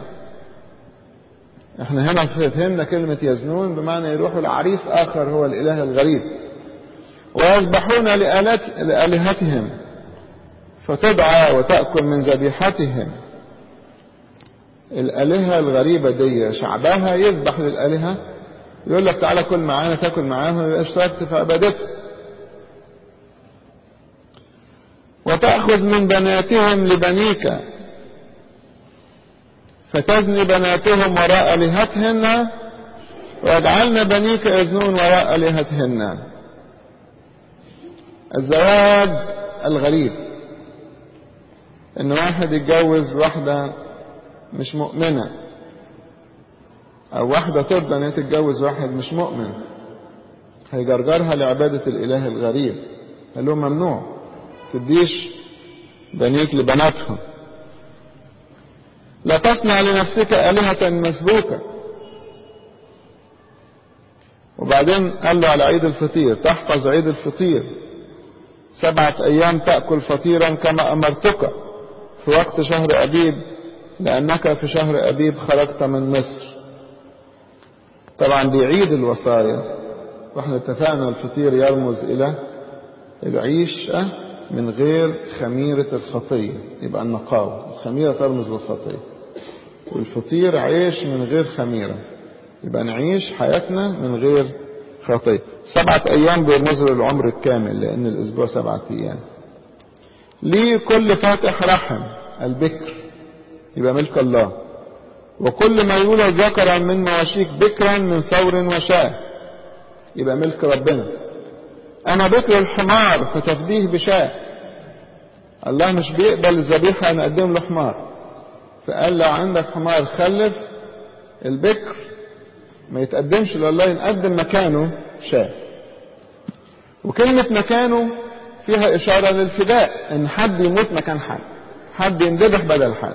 احنا هنا فهمنا كلمة يزنون بمعنى يروحوا لعريس اخر هو الاله الغريب ويذبحون لآلات لآلهتهم فتدعى وتأكل من ذبيحتهم الآلهة الغريبة دي شعبها يذبح للآلهة يقول لك تعالى كل معانا تاكل معاهم يبقى اشتركت في عبادته وتأخذ من بناتهم لبنيك فتزني بناتهم وراء آلهتهن ويجعلن بنيك يزنون وراء آلهتهن الزواج الغريب ان واحد يتجوز واحدة مش مؤمنة او واحدة ترضى ان هي تتجوز واحد مش مؤمن هيجرجرها لعبادة الاله الغريب قال لهم ممنوع تديش بنيك لبناتهم لا تصنع لنفسك آلهة مسبوكة وبعدين قال له على عيد الفطير تحفظ عيد الفطير سبعة أيام تأكل فطيرا كما أمرتك في وقت شهر أبيب لأنك في شهر أبيب خرجت من مصر طبعا بيعيد الوصايا واحنا اتفقنا الفطير يرمز إلى العيشة من غير خميرة الخطية يبقى النقاوة الخميرة ترمز للخطية والفطير عيش من غير خميرة يبقى نعيش حياتنا من غير خطية سبعة أيام بيرمزوا للعمر الكامل لأن الأسبوع سبعة أيام ليه كل فاتح رحم البكر يبقى ملك الله وكل ما يولد ذكرا من مواشيك بكرا من ثور وشاة يبقى ملك ربنا أنا بكر الحمار فتفديه بشاة الله مش بيقبل الذبيحة نقدم له حمار فقال لو عندك حمار خلف البكر ما يتقدمش لله ينقدم مكانه شاة وكلمة مكانه فيها إشارة للفداء إن حد يموت مكان حد حد يندبح بدل حد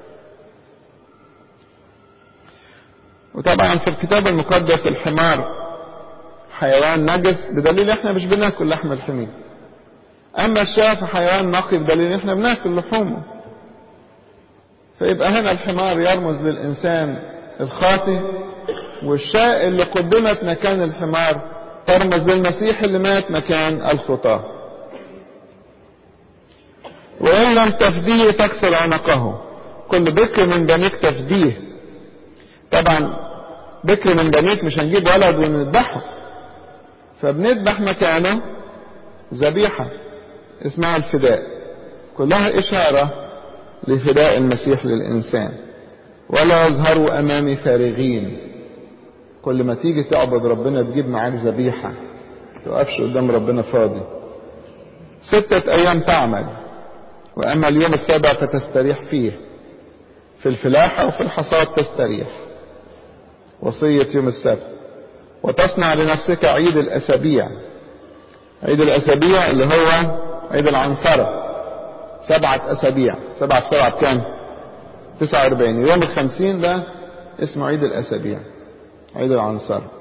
وطبعا في الكتاب المقدس الحمار حيوان نجس بدليل احنا مش بناكل لحم الحمير اما الشاة فحيوان نقي بدليل احنا بناكل لحومه فيبقى هنا الحمار يرمز للانسان الخاطئ والشاة اللي قدمت مكان الحمار ترمز للمسيح اللي مات مكان الخطاة وإن لم تفديه تكسر عنقه كل بكر من بنيك تفديه طبعا بكر من بنيك مش هنجيب ولد ونذبحه فبنذبح مكانه ذبيحة اسمها الفداء كلها إشارة لفداء المسيح للإنسان ولا يظهروا أمامي فارغين كل ما تيجي تعبد ربنا تجيب معاك ذبيحة تقفش قدام ربنا فاضي ستة أيام تعمل وأما اليوم السابع فتستريح فيه في الفلاحة وفي الحصاد تستريح وصية يوم السبت وتصنع لنفسك عيد الأسابيع عيد الأسابيع اللي هو عيد العنصرة سبعة أسابيع سبعة سبعة بكام؟ تسعة وأربعين يوم الخمسين ده اسمه عيد الأسابيع عيد العنصرة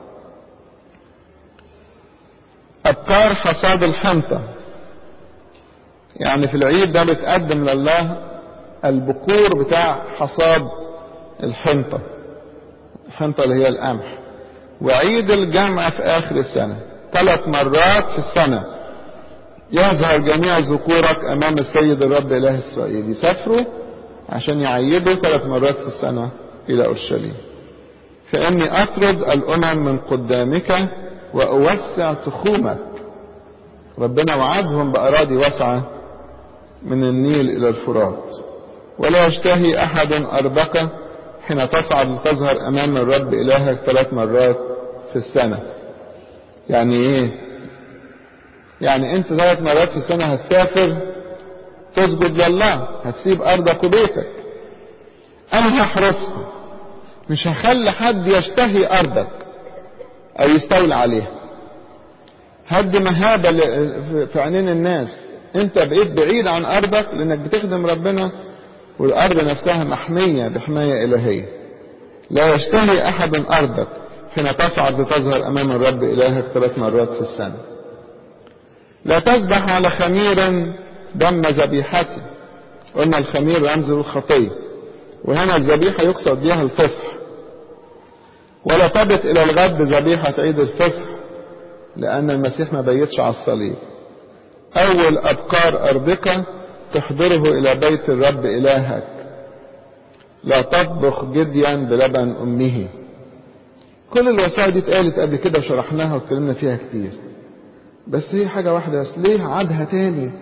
أبكار حصاد الحنطة يعني في العيد ده بتقدم لله البكور بتاع حصاد الحنطة الحنطة اللي هي القمح وعيد الجمع في آخر السنة ثلاث مرات في السنة يظهر جميع ذكورك أمام السيد الرب إله إسرائيل يسافروا عشان يعيدوا ثلاث مرات في السنة إلى أورشليم فإني أطرد الأمم من قدامك وأوسع تخومك ربنا وعدهم بأراضي واسعة من النيل إلى الفرات ولا يشتهي أحد أرضك حين تصعد لتظهر أمام الرب إلهك ثلاث مرات في السنة يعني إيه يعني أنت ثلاث مرات في السنة هتسافر تسجد لله هتسيب أرضك وبيتك أنا هحرسكم مش هخلي حد يشتهي أرضك أو يستولى عليها هد مهابة في عينين الناس أنت بقيت بعيد عن أرضك لأنك بتخدم ربنا والأرض نفسها محمية بحماية إلهية لا يشتهي أحد أرضك حين تصعد لتظهر أمام الرب إلهك ثلاث مرات في السنة لا تذبح على خمير دم ذبيحتي قلنا الخمير رمز الخطية وهنا الذبيحة يقصد بها الفصح ولا تبت إلى الغد ذبيحة عيد الفصح لأن المسيح ما بيتش على الصليب أول أبكار أرضك تحضره إلى بيت الرب إلهك لا تطبخ جديا بلبن أمه كل الوصايا دي اتقالت قبل كده وشرحناها واتكلمنا فيها كتير بس هي حاجة واحدة بس ليه عادها تاني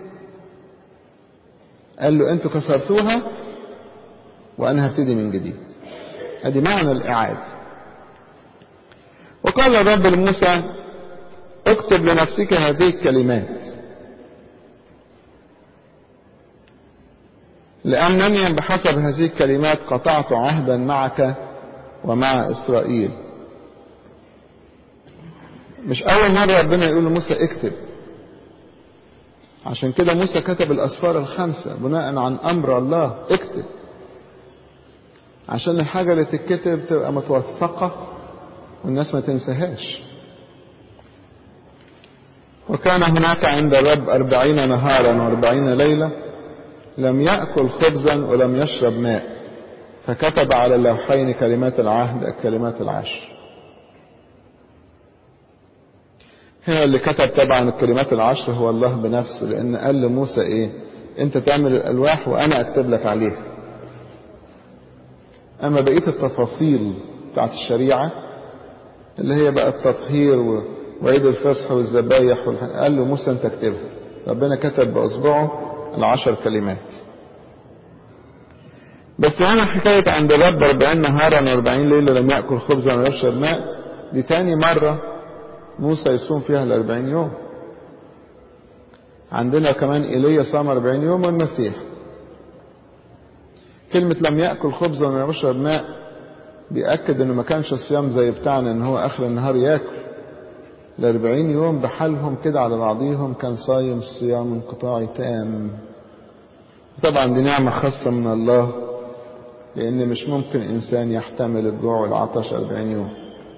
قال له انتوا كسرتوها وانا هبتدي من جديد ادي معنى الاعاده وقال الرب لموسى اكتب لنفسك هذه الكلمات لأنني بحسب هذه الكلمات قطعت عهدا معك ومع إسرائيل مش أول مرة ربنا يقول لموسى اكتب عشان كده موسى كتب الأسفار الخمسة بناء عن أمر الله اكتب عشان الحاجة اللي تتكتب تبقى متوثقة والناس ما تنساهاش وكان هناك عند الرب أربعين نهارا وأربعين ليلة لم يأكل خبزا ولم يشرب ماء فكتب على اللوحين كلمات العهد الكلمات العشر هنا اللي كتب طبعا الكلمات العشر هو الله بنفسه لأن قال لموسى إيه أنت تعمل الألواح وأنا أكتب لك عليها أما بقية التفاصيل بتاعت الشريعة اللي هي بقى التطهير وعيد الفصح والذبايح قال له موسى أنت اكتبها ربنا كتب بأصبعه العشر كلمات بس هنا حكاية عند الرب أربعين نهارا وأربعين ليلة لم يأكل خبزا ويشرب ماء دي تاني مرة موسى يصوم فيها الأربعين يوم عندنا كمان إيليا صام أربعين يوم والمسيح كلمة لم يأكل خبزا ويشرب ماء بيأكد انه ما كانش الصيام زي بتاعنا ان هو اخر النهار ياكل الأربعين يوم بحالهم كده على بعضيهم كان صايم صيام انقطاعي تام طبعا دي نعمة خاصة من الله لأن مش ممكن إنسان يحتمل الجوع والعطش أربعين يوم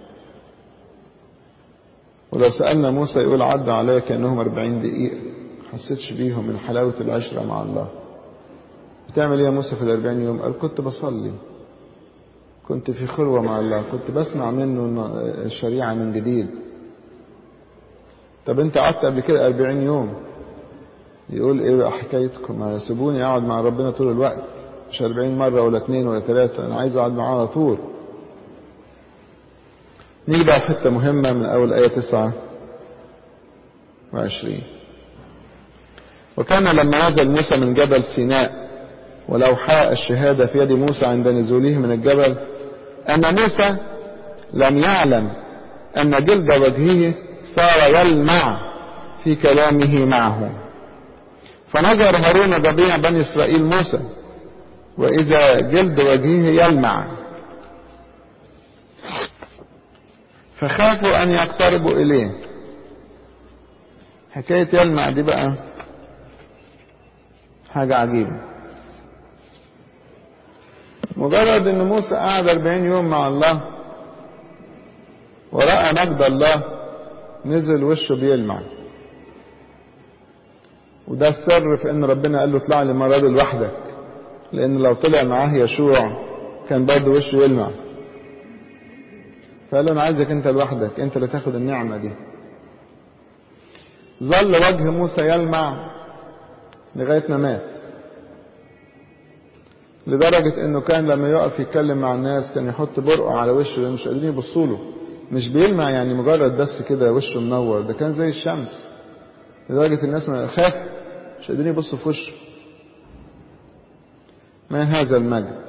ولو سألنا موسى يقول عدى عليا كأنهم أربعين دقيقة حسيتش بيهم من حلاوة العشرة مع الله بتعمل ايه يا موسى في الأربعين يوم قال كنت بصلي كنت في خلوة مع الله كنت بسمع منه الشريعة من جديد طب انت قعدت قبل كده أربعين يوم يقول ايه بقى حكايتكم سيبوني اقعد مع ربنا طول الوقت مش أربعين مرة ولا اتنين ولا تلاتة انا عايز اقعد معاه على طول نيجي بقى حتة مهمة من اول آية تسعة وعشرين وكان لما نزل موسى من جبل سيناء ولوحاء الشهادة في يد موسى عند نزوله من الجبل أن موسى لم يعلم أن جلد وجهه صار يلمع في كلامه معه فنظر هارون جميع بني إسرائيل موسى وإذا جلد وجهه يلمع فخافوا أن يقتربوا إليه حكاية يلمع دي بقى حاجة عجيبة مجرد ان موسى قعد 40 يوم مع الله ورأى مجد الله نزل وشه بيلمع وده السر في ان ربنا قال له اطلع لي المره دي لوحدك لان لو طلع معاه يشوع كان برضه وشه يلمع فقال له انا عايزك انت لوحدك انت اللي تاخد النعمه دي ظل وجه موسى يلمع لغايه ما مات لدرجة انه كان لما يقف يتكلم مع الناس كان يحط برقع على وشه لان مش قادرين يبصوا له مش بيلمع يعني مجرد بس كده وشه منور ده كان زي الشمس لدرجة الناس ما خاف مش قادرين يبصوا في وشه ما هذا المجد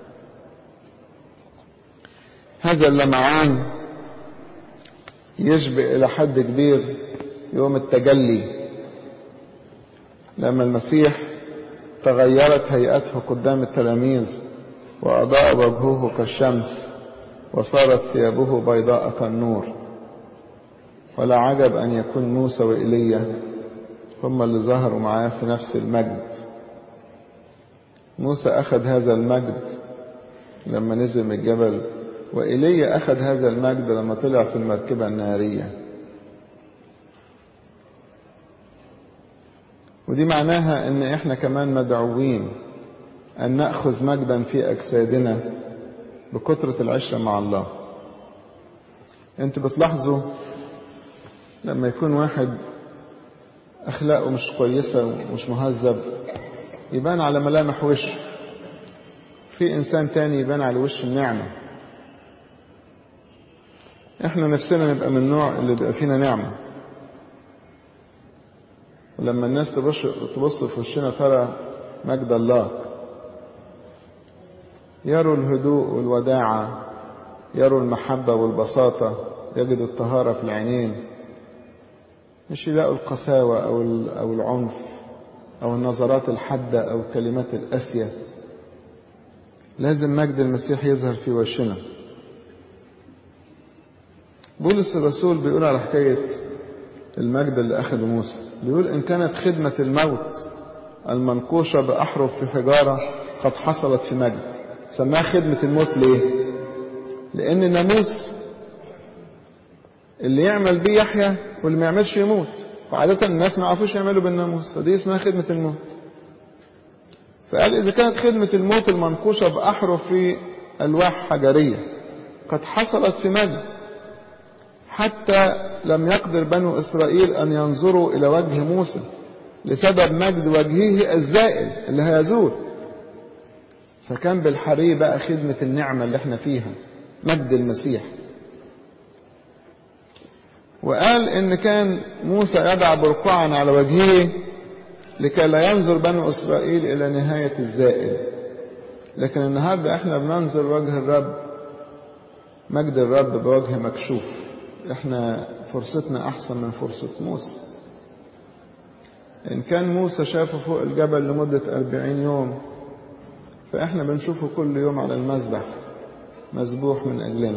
هذا اللمعان يشبه إلى حد كبير يوم التجلي لما المسيح تغيرت هيئته قدام التلاميذ وأضاء وجهه كالشمس وصارت ثيابه بيضاء كالنور ولا عجب أن يكون موسى وإيليا هم اللي ظهروا معاه في نفس المجد موسى أخذ هذا المجد لما نزل من الجبل وإيليا أخذ هذا المجد لما طلع في المركبة النارية ودي معناها ان احنا كمان مدعوين ان ناخذ مجدا في اجسادنا بكثره العشره مع الله انتوا بتلاحظوا لما يكون واحد اخلاقه مش كويسه ومش مهذب يبان على ملامح وشه في انسان تاني يبان على وش النعمه احنا نفسنا نبقى من النوع اللي بيبقى فينا نعمه ولما الناس تبص تبص في وشنا ترى مجد الله يروا الهدوء والوداعة يروا المحبة والبساطة يجدوا الطهارة في العينين مش يلاقوا القساوة أو أو العنف أو النظرات الحادة أو الكلمات القاسية لازم مجد المسيح يظهر في وشنا بولس الرسول بيقول على حكاية المجد اللي أخذه موسى بيقول إن كانت خدمة الموت المنقوشة بأحرف في حجارة قد حصلت في مجد سماها خدمة الموت ليه لأن الناموس اللي يعمل بيه يحيى واللي ما يعملش يموت وعادة الناس ما يعرفوش يعملوا بالناموس فدي اسمها خدمة الموت فقال إذا كانت خدمة الموت المنقوشة بأحرف في ألواح حجرية قد حصلت في مجد حتى لم يقدر بنو إسرائيل أن ينظروا إلى وجه موسى لسبب مجد وجهه الزائل اللي هيزول فكان بالحري بقى خدمة النعمة اللي احنا فيها مجد المسيح وقال ان كان موسى يضع برقعا على وجهه لكي لا ينظر بنو اسرائيل الى نهاية الزائل لكن النهاردة احنا بننظر وجه الرب مجد الرب بوجه مكشوف احنا فرصتنا احسن من فرصة موسى ان كان موسى شافه فوق الجبل لمدة أربعين يوم فاحنا بنشوفه كل يوم على المذبح مذبوح من اجلنا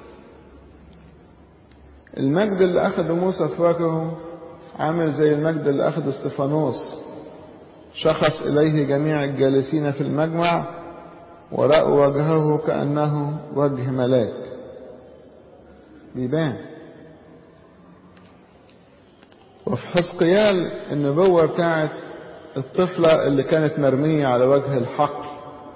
المجد اللي اخده موسى في وجهه عامل زي المجد اللي اخده استفانوس شخص اليه جميع الجالسين في المجمع ورأوا وجهه كأنه وجه ملاك بيبان وفي حزقيال النبوة بتاعت الطفلة اللي كانت مرمية على وجه الحقل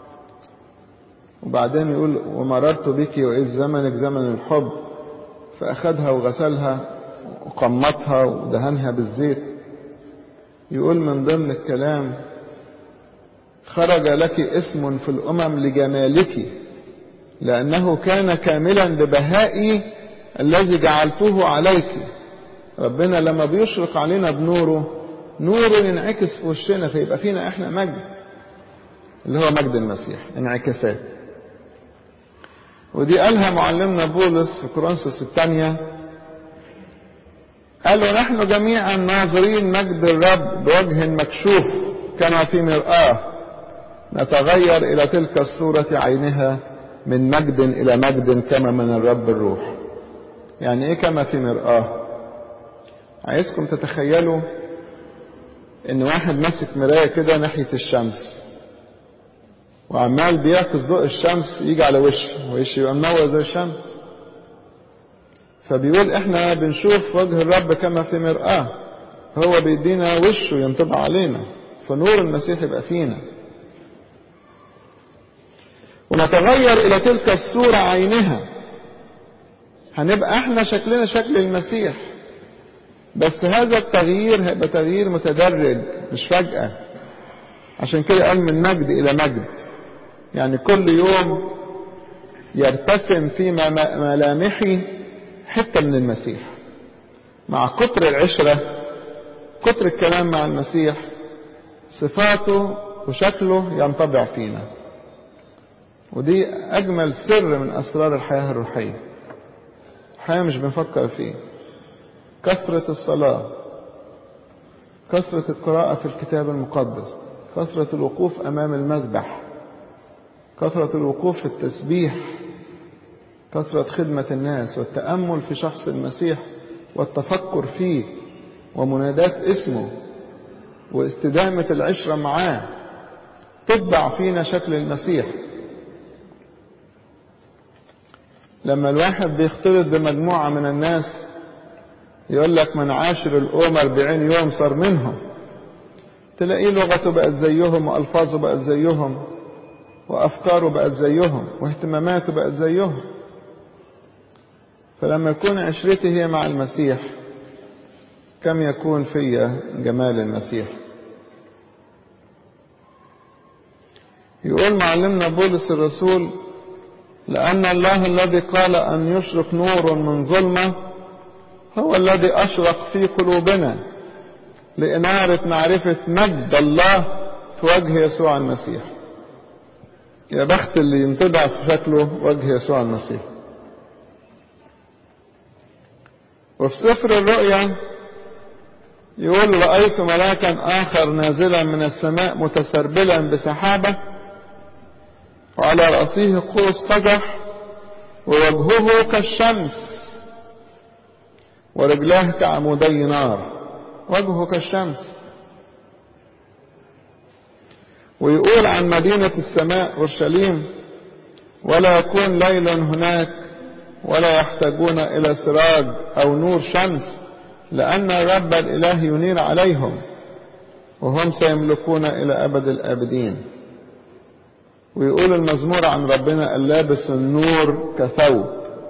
وبعدين يقول ومررت بك وإذ زمنك زمن الحب فأخذها وغسلها وقمطها ودهنها بالزيت يقول من ضمن الكلام خرج لك اسم في الأمم لجمالك لأنه كان كاملا ببهائي الذي جعلته عليك ربنا لما بيشرق علينا بنوره نوره ينعكس في وشنا فيبقى فينا احنا مجد اللي هو مجد المسيح انعكاسات ودي قالها معلمنا بولس في كورنثوس الثانية قالوا نحن جميعا ناظرين مجد الرب بوجه مكشوف كما في مرآة نتغير إلى تلك الصورة عينها من مجد إلى مجد كما من الرب الروح يعني إيه كما في مرآة عايزكم تتخيلوا إن واحد ماسك مراية كده ناحية الشمس وعمال بيعكس ضوء الشمس يجي على وشه وشه يبقى منور زي الشمس فبيقول احنا بنشوف وجه الرب كما في مرآة هو بيدينا وشه ينطبع علينا فنور المسيح يبقى فينا ونتغير الى تلك الصورة عينها هنبقى احنا شكلنا شكل المسيح بس هذا التغيير هيبقى تغيير متدرج مش فجأة عشان كده قال من مجد الى مجد يعني كل يوم يرتسم في ملامحي حتة من المسيح مع كتر العشرة كتر الكلام مع المسيح صفاته وشكله ينطبع فينا ودي أجمل سر من أسرار الحياة الروحية الحياة مش بنفكر فيه كثرة الصلاة كثرة القراءة في الكتاب المقدس كثرة الوقوف أمام المذبح كثرة الوقوف في التسبيح كثرة خدمة الناس والتأمل في شخص المسيح والتفكر فيه ومنادات اسمه واستدامة العشرة معاه تطبع فينا شكل المسيح لما الواحد بيختلط بمجموعة من الناس يقول لك من عاشر الأم أربعين يوم صار منهم تلاقيه لغته بقت زيهم وألفاظه بقت زيهم وأفكاره بقت زيهم واهتماماته بقت زيهم فلما يكون عشرتي هي مع المسيح كم يكون فيا جمال المسيح يقول معلمنا بولس الرسول لأن الله الذي قال أن يشرق نور من ظلمة هو الذي أشرق في قلوبنا لإنارة معرفة مجد الله في وجه يسوع المسيح يا بخت اللي ينطبع في شكله وجه يسوع المسيح وفي سفر الرؤيا يقول رأيت ملاكا آخر نازلا من السماء متسربلا بسحابة وعلى رأسه قوس قزح ووجهه كالشمس ورجلاه كعمودي نار وجهه كالشمس ويقول عن مدينة السماء أورشليم ولا يكون ليل هناك ولا يحتاجون إلى سراج أو نور شمس لأن الرب الإله ينير عليهم وهم سيملكون إلى أبد الآبدين ويقول المزمور عن ربنا اللابس النور كثوب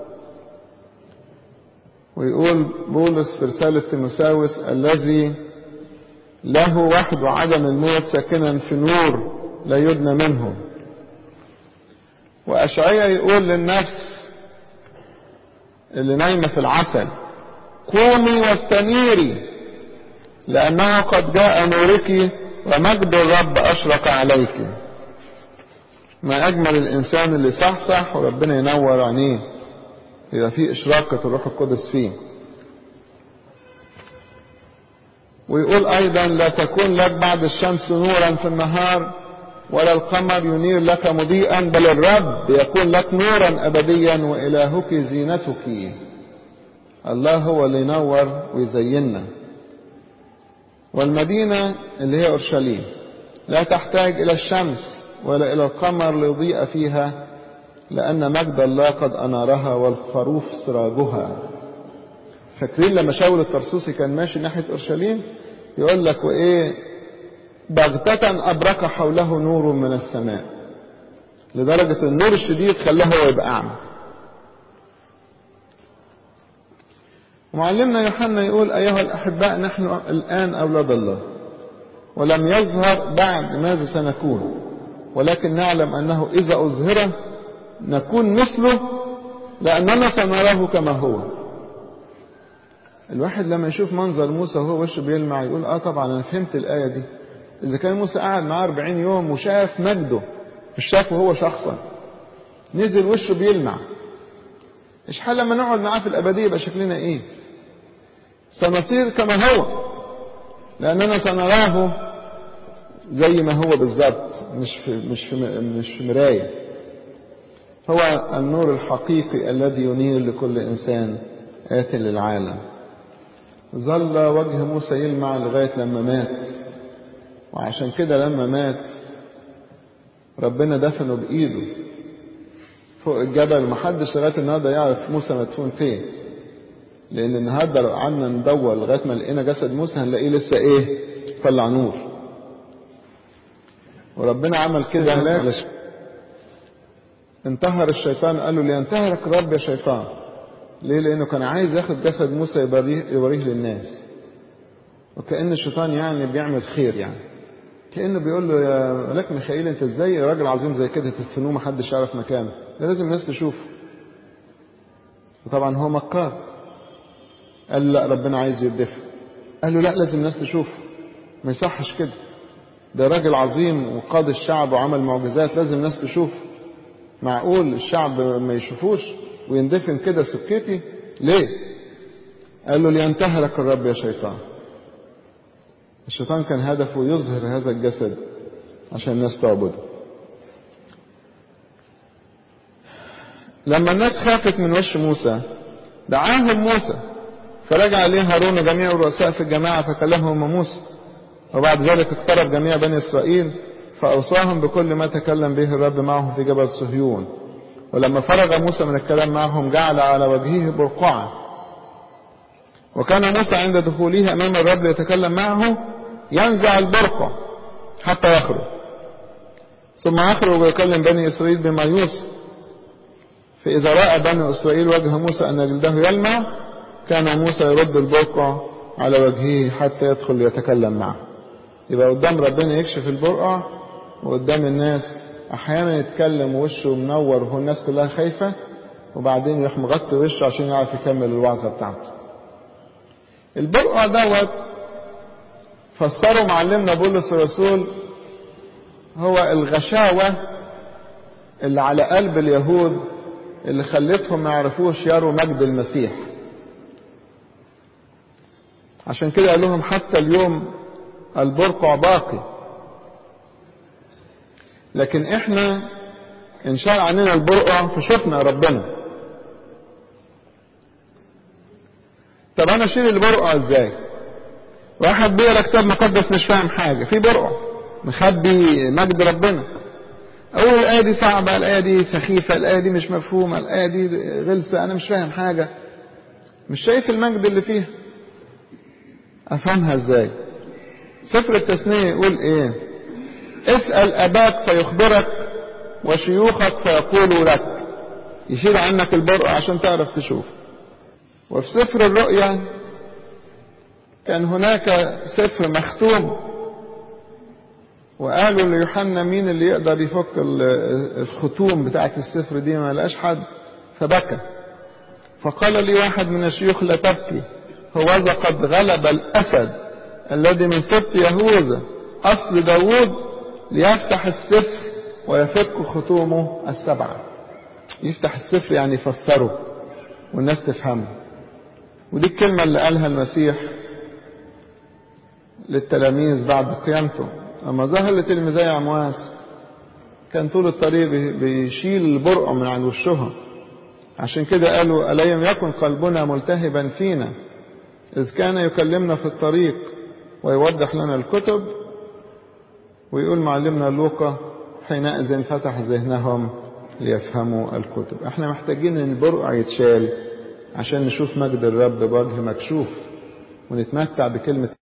ويقول بولس في رسالة تيموساوس الذي له وحد عدم الموت ساكنا في نور لا يدنى منه وأشعية يقول للنفس اللي نايمة في العسل قومي واستنيري لأنه قد جاء نورك ومجد الرب أشرق عليك ما أجمل الإنسان اللي صحصح وربنا ينور عينيه يبقى فيه إشراقة الروح القدس فيه ويقول أيضا لا تكون لك بعد الشمس نورا في النهار ولا القمر ينير لك مضيئا بل الرب يكون لك نورا أبديا وإلهك زينتك الله هو اللي ينور ويزيننا والمدينة اللي هي أورشليم لا تحتاج إلى الشمس ولا إلى القمر ليضيء فيها لأن مجد الله قد أنارها والخروف سراجها فاكرين لما شاول الطرسوسي كان ماشي ناحية أورشليم يقول لك وإيه بغتة أبرق حوله نور من السماء لدرجة النور الشديد خلاه هو يبقى أعمى ومعلمنا يوحنا يقول أيها الأحباء نحن الآن أولاد الله ولم يظهر بعد ماذا سنكون ولكن نعلم أنه إذا أظهر نكون مثله لأننا سنراه كما هو الواحد لما يشوف منظر موسى وهو وشه بيلمع يقول اه طبعا انا فهمت الآية دي إذا كان موسى قعد معاه 40 يوم وشاف مجده مش شافه هو شخصا نزل وشه بيلمع ايش حال لما نقعد معاه في الأبدية يبقى شكلنا ايه سنصير كما هو لأننا سنراه زي ما هو بالظبط مش في مش في مش في مراية هو النور الحقيقي الذي ينير لكل إنسان آت للعالم ظل وجه موسى يلمع لغاية لما مات وعشان كده لما مات ربنا دفنه بإيده فوق الجبل محدش لغاية النهاردة يعرف موسى مدفون فين لأن النهاردة لو قعدنا ندور لغاية ما لقينا جسد موسى هنلاقيه لسه إيه طلع نور وربنا عمل كده هناك انتهر الشيطان قال له لينتهرك الرب يا شيطان ليه لأنه كان عايز ياخد جسد موسى يوريه, يوريه للناس وكأن الشيطان يعني بيعمل خير يعني كأنه بيقول له يا ملاك ميخائيل انت ازاي راجل عظيم زي كده تدفنوه محدش يعرف مكانه ده لازم الناس تشوفه وطبعا هو مكار قال لا ربنا عايز يدفن قال له لا لازم الناس تشوفه ما يصحش كده ده راجل عظيم وقاد الشعب وعمل معجزات لازم الناس تشوفه معقول الشعب ما يشوفوش ويندفن كده سكتي ليه قال له لينتهرك الرب يا شيطان الشيطان كان هدفه يظهر هذا الجسد عشان الناس تعبده لما الناس خافت من وش موسى دعاهم موسى فرجع إليه هارون وجميع الرؤساء في الجماعة فكلمهم موسى وبعد ذلك اقترب جميع بني إسرائيل فأوصاهم بكل ما تكلم به الرب معه في جبل صهيون ولما فرغ موسى من الكلام معهم جعل على وجهه برقعة وكان موسى عند دخوله أمام الرب يتكلم معه ينزع البرقع حتى يخرج ثم يخرج ويكلم بني إسرائيل بما يوصي فإذا رأى بني إسرائيل وجه موسى أن جلده يلمع كان موسى يرد البرقع على وجهه حتى يدخل ليتكلم معه يبقى قدام ربنا يكشف البرقع وقدام الناس أحيانا يتكلم ووشه منور وهو الناس كلها خايفة وبعدين يروح مغطي وشه عشان يعرف يكمل الوعظة بتاعته البرقع دوت فسره معلمنا بولس الرسول هو الغشاوة اللي على قلب اليهود اللي خلتهم ما يعرفوش يروا مجد المسيح عشان كده قال لهم حتى اليوم البرقع باقي لكن احنا انشال عننا البرقع فشفنا ربنا طب انا اشيل البرقع ازاي واحد بيقرا كتاب مقدس مش فاهم حاجه في برقع مخبي مجد ربنا اقول الايه دي صعبه الايه دي سخيفه الايه دي مش مفهومه الايه دي غلسه انا مش فاهم حاجه مش شايف المجد اللي فيها افهمها ازاي سفر التثنيه يقول ايه اسال اباك فيخبرك وشيوخك فيقولوا لك يشيل عنك البرقع عشان تعرف تشوف وفي سفر الرؤيا كان هناك سفر مختوم وقالوا ليوحنا مين اللي يقدر يفك الختوم بتاعت السفر دي ما لقاش حد فبكى فقال لي واحد من الشيوخ لا تبكي هوذا قد غلب الأسد الذي من سبط يهوذا أصل داوود ليفتح السفر ويفك ختومه السبعة يفتح السفر يعني يفسره والناس تفهمه ودي الكلمة اللي قالها المسيح للتلاميذ بعد قيامته لما ظهر لتلميذي عمواس كان طول الطريق بيشيل البرقع من عن وشهم عشان كده قالوا ألم يكن قلبنا ملتهبا فينا إذ كان يكلمنا في الطريق ويوضح لنا الكتب ويقول معلمنا لوقا حينئذ فتح ذهنهم ليفهموا الكتب احنا محتاجين ان البرقع يتشال عشان نشوف مجد الرب بوجه مكشوف ونتمتع بكلمة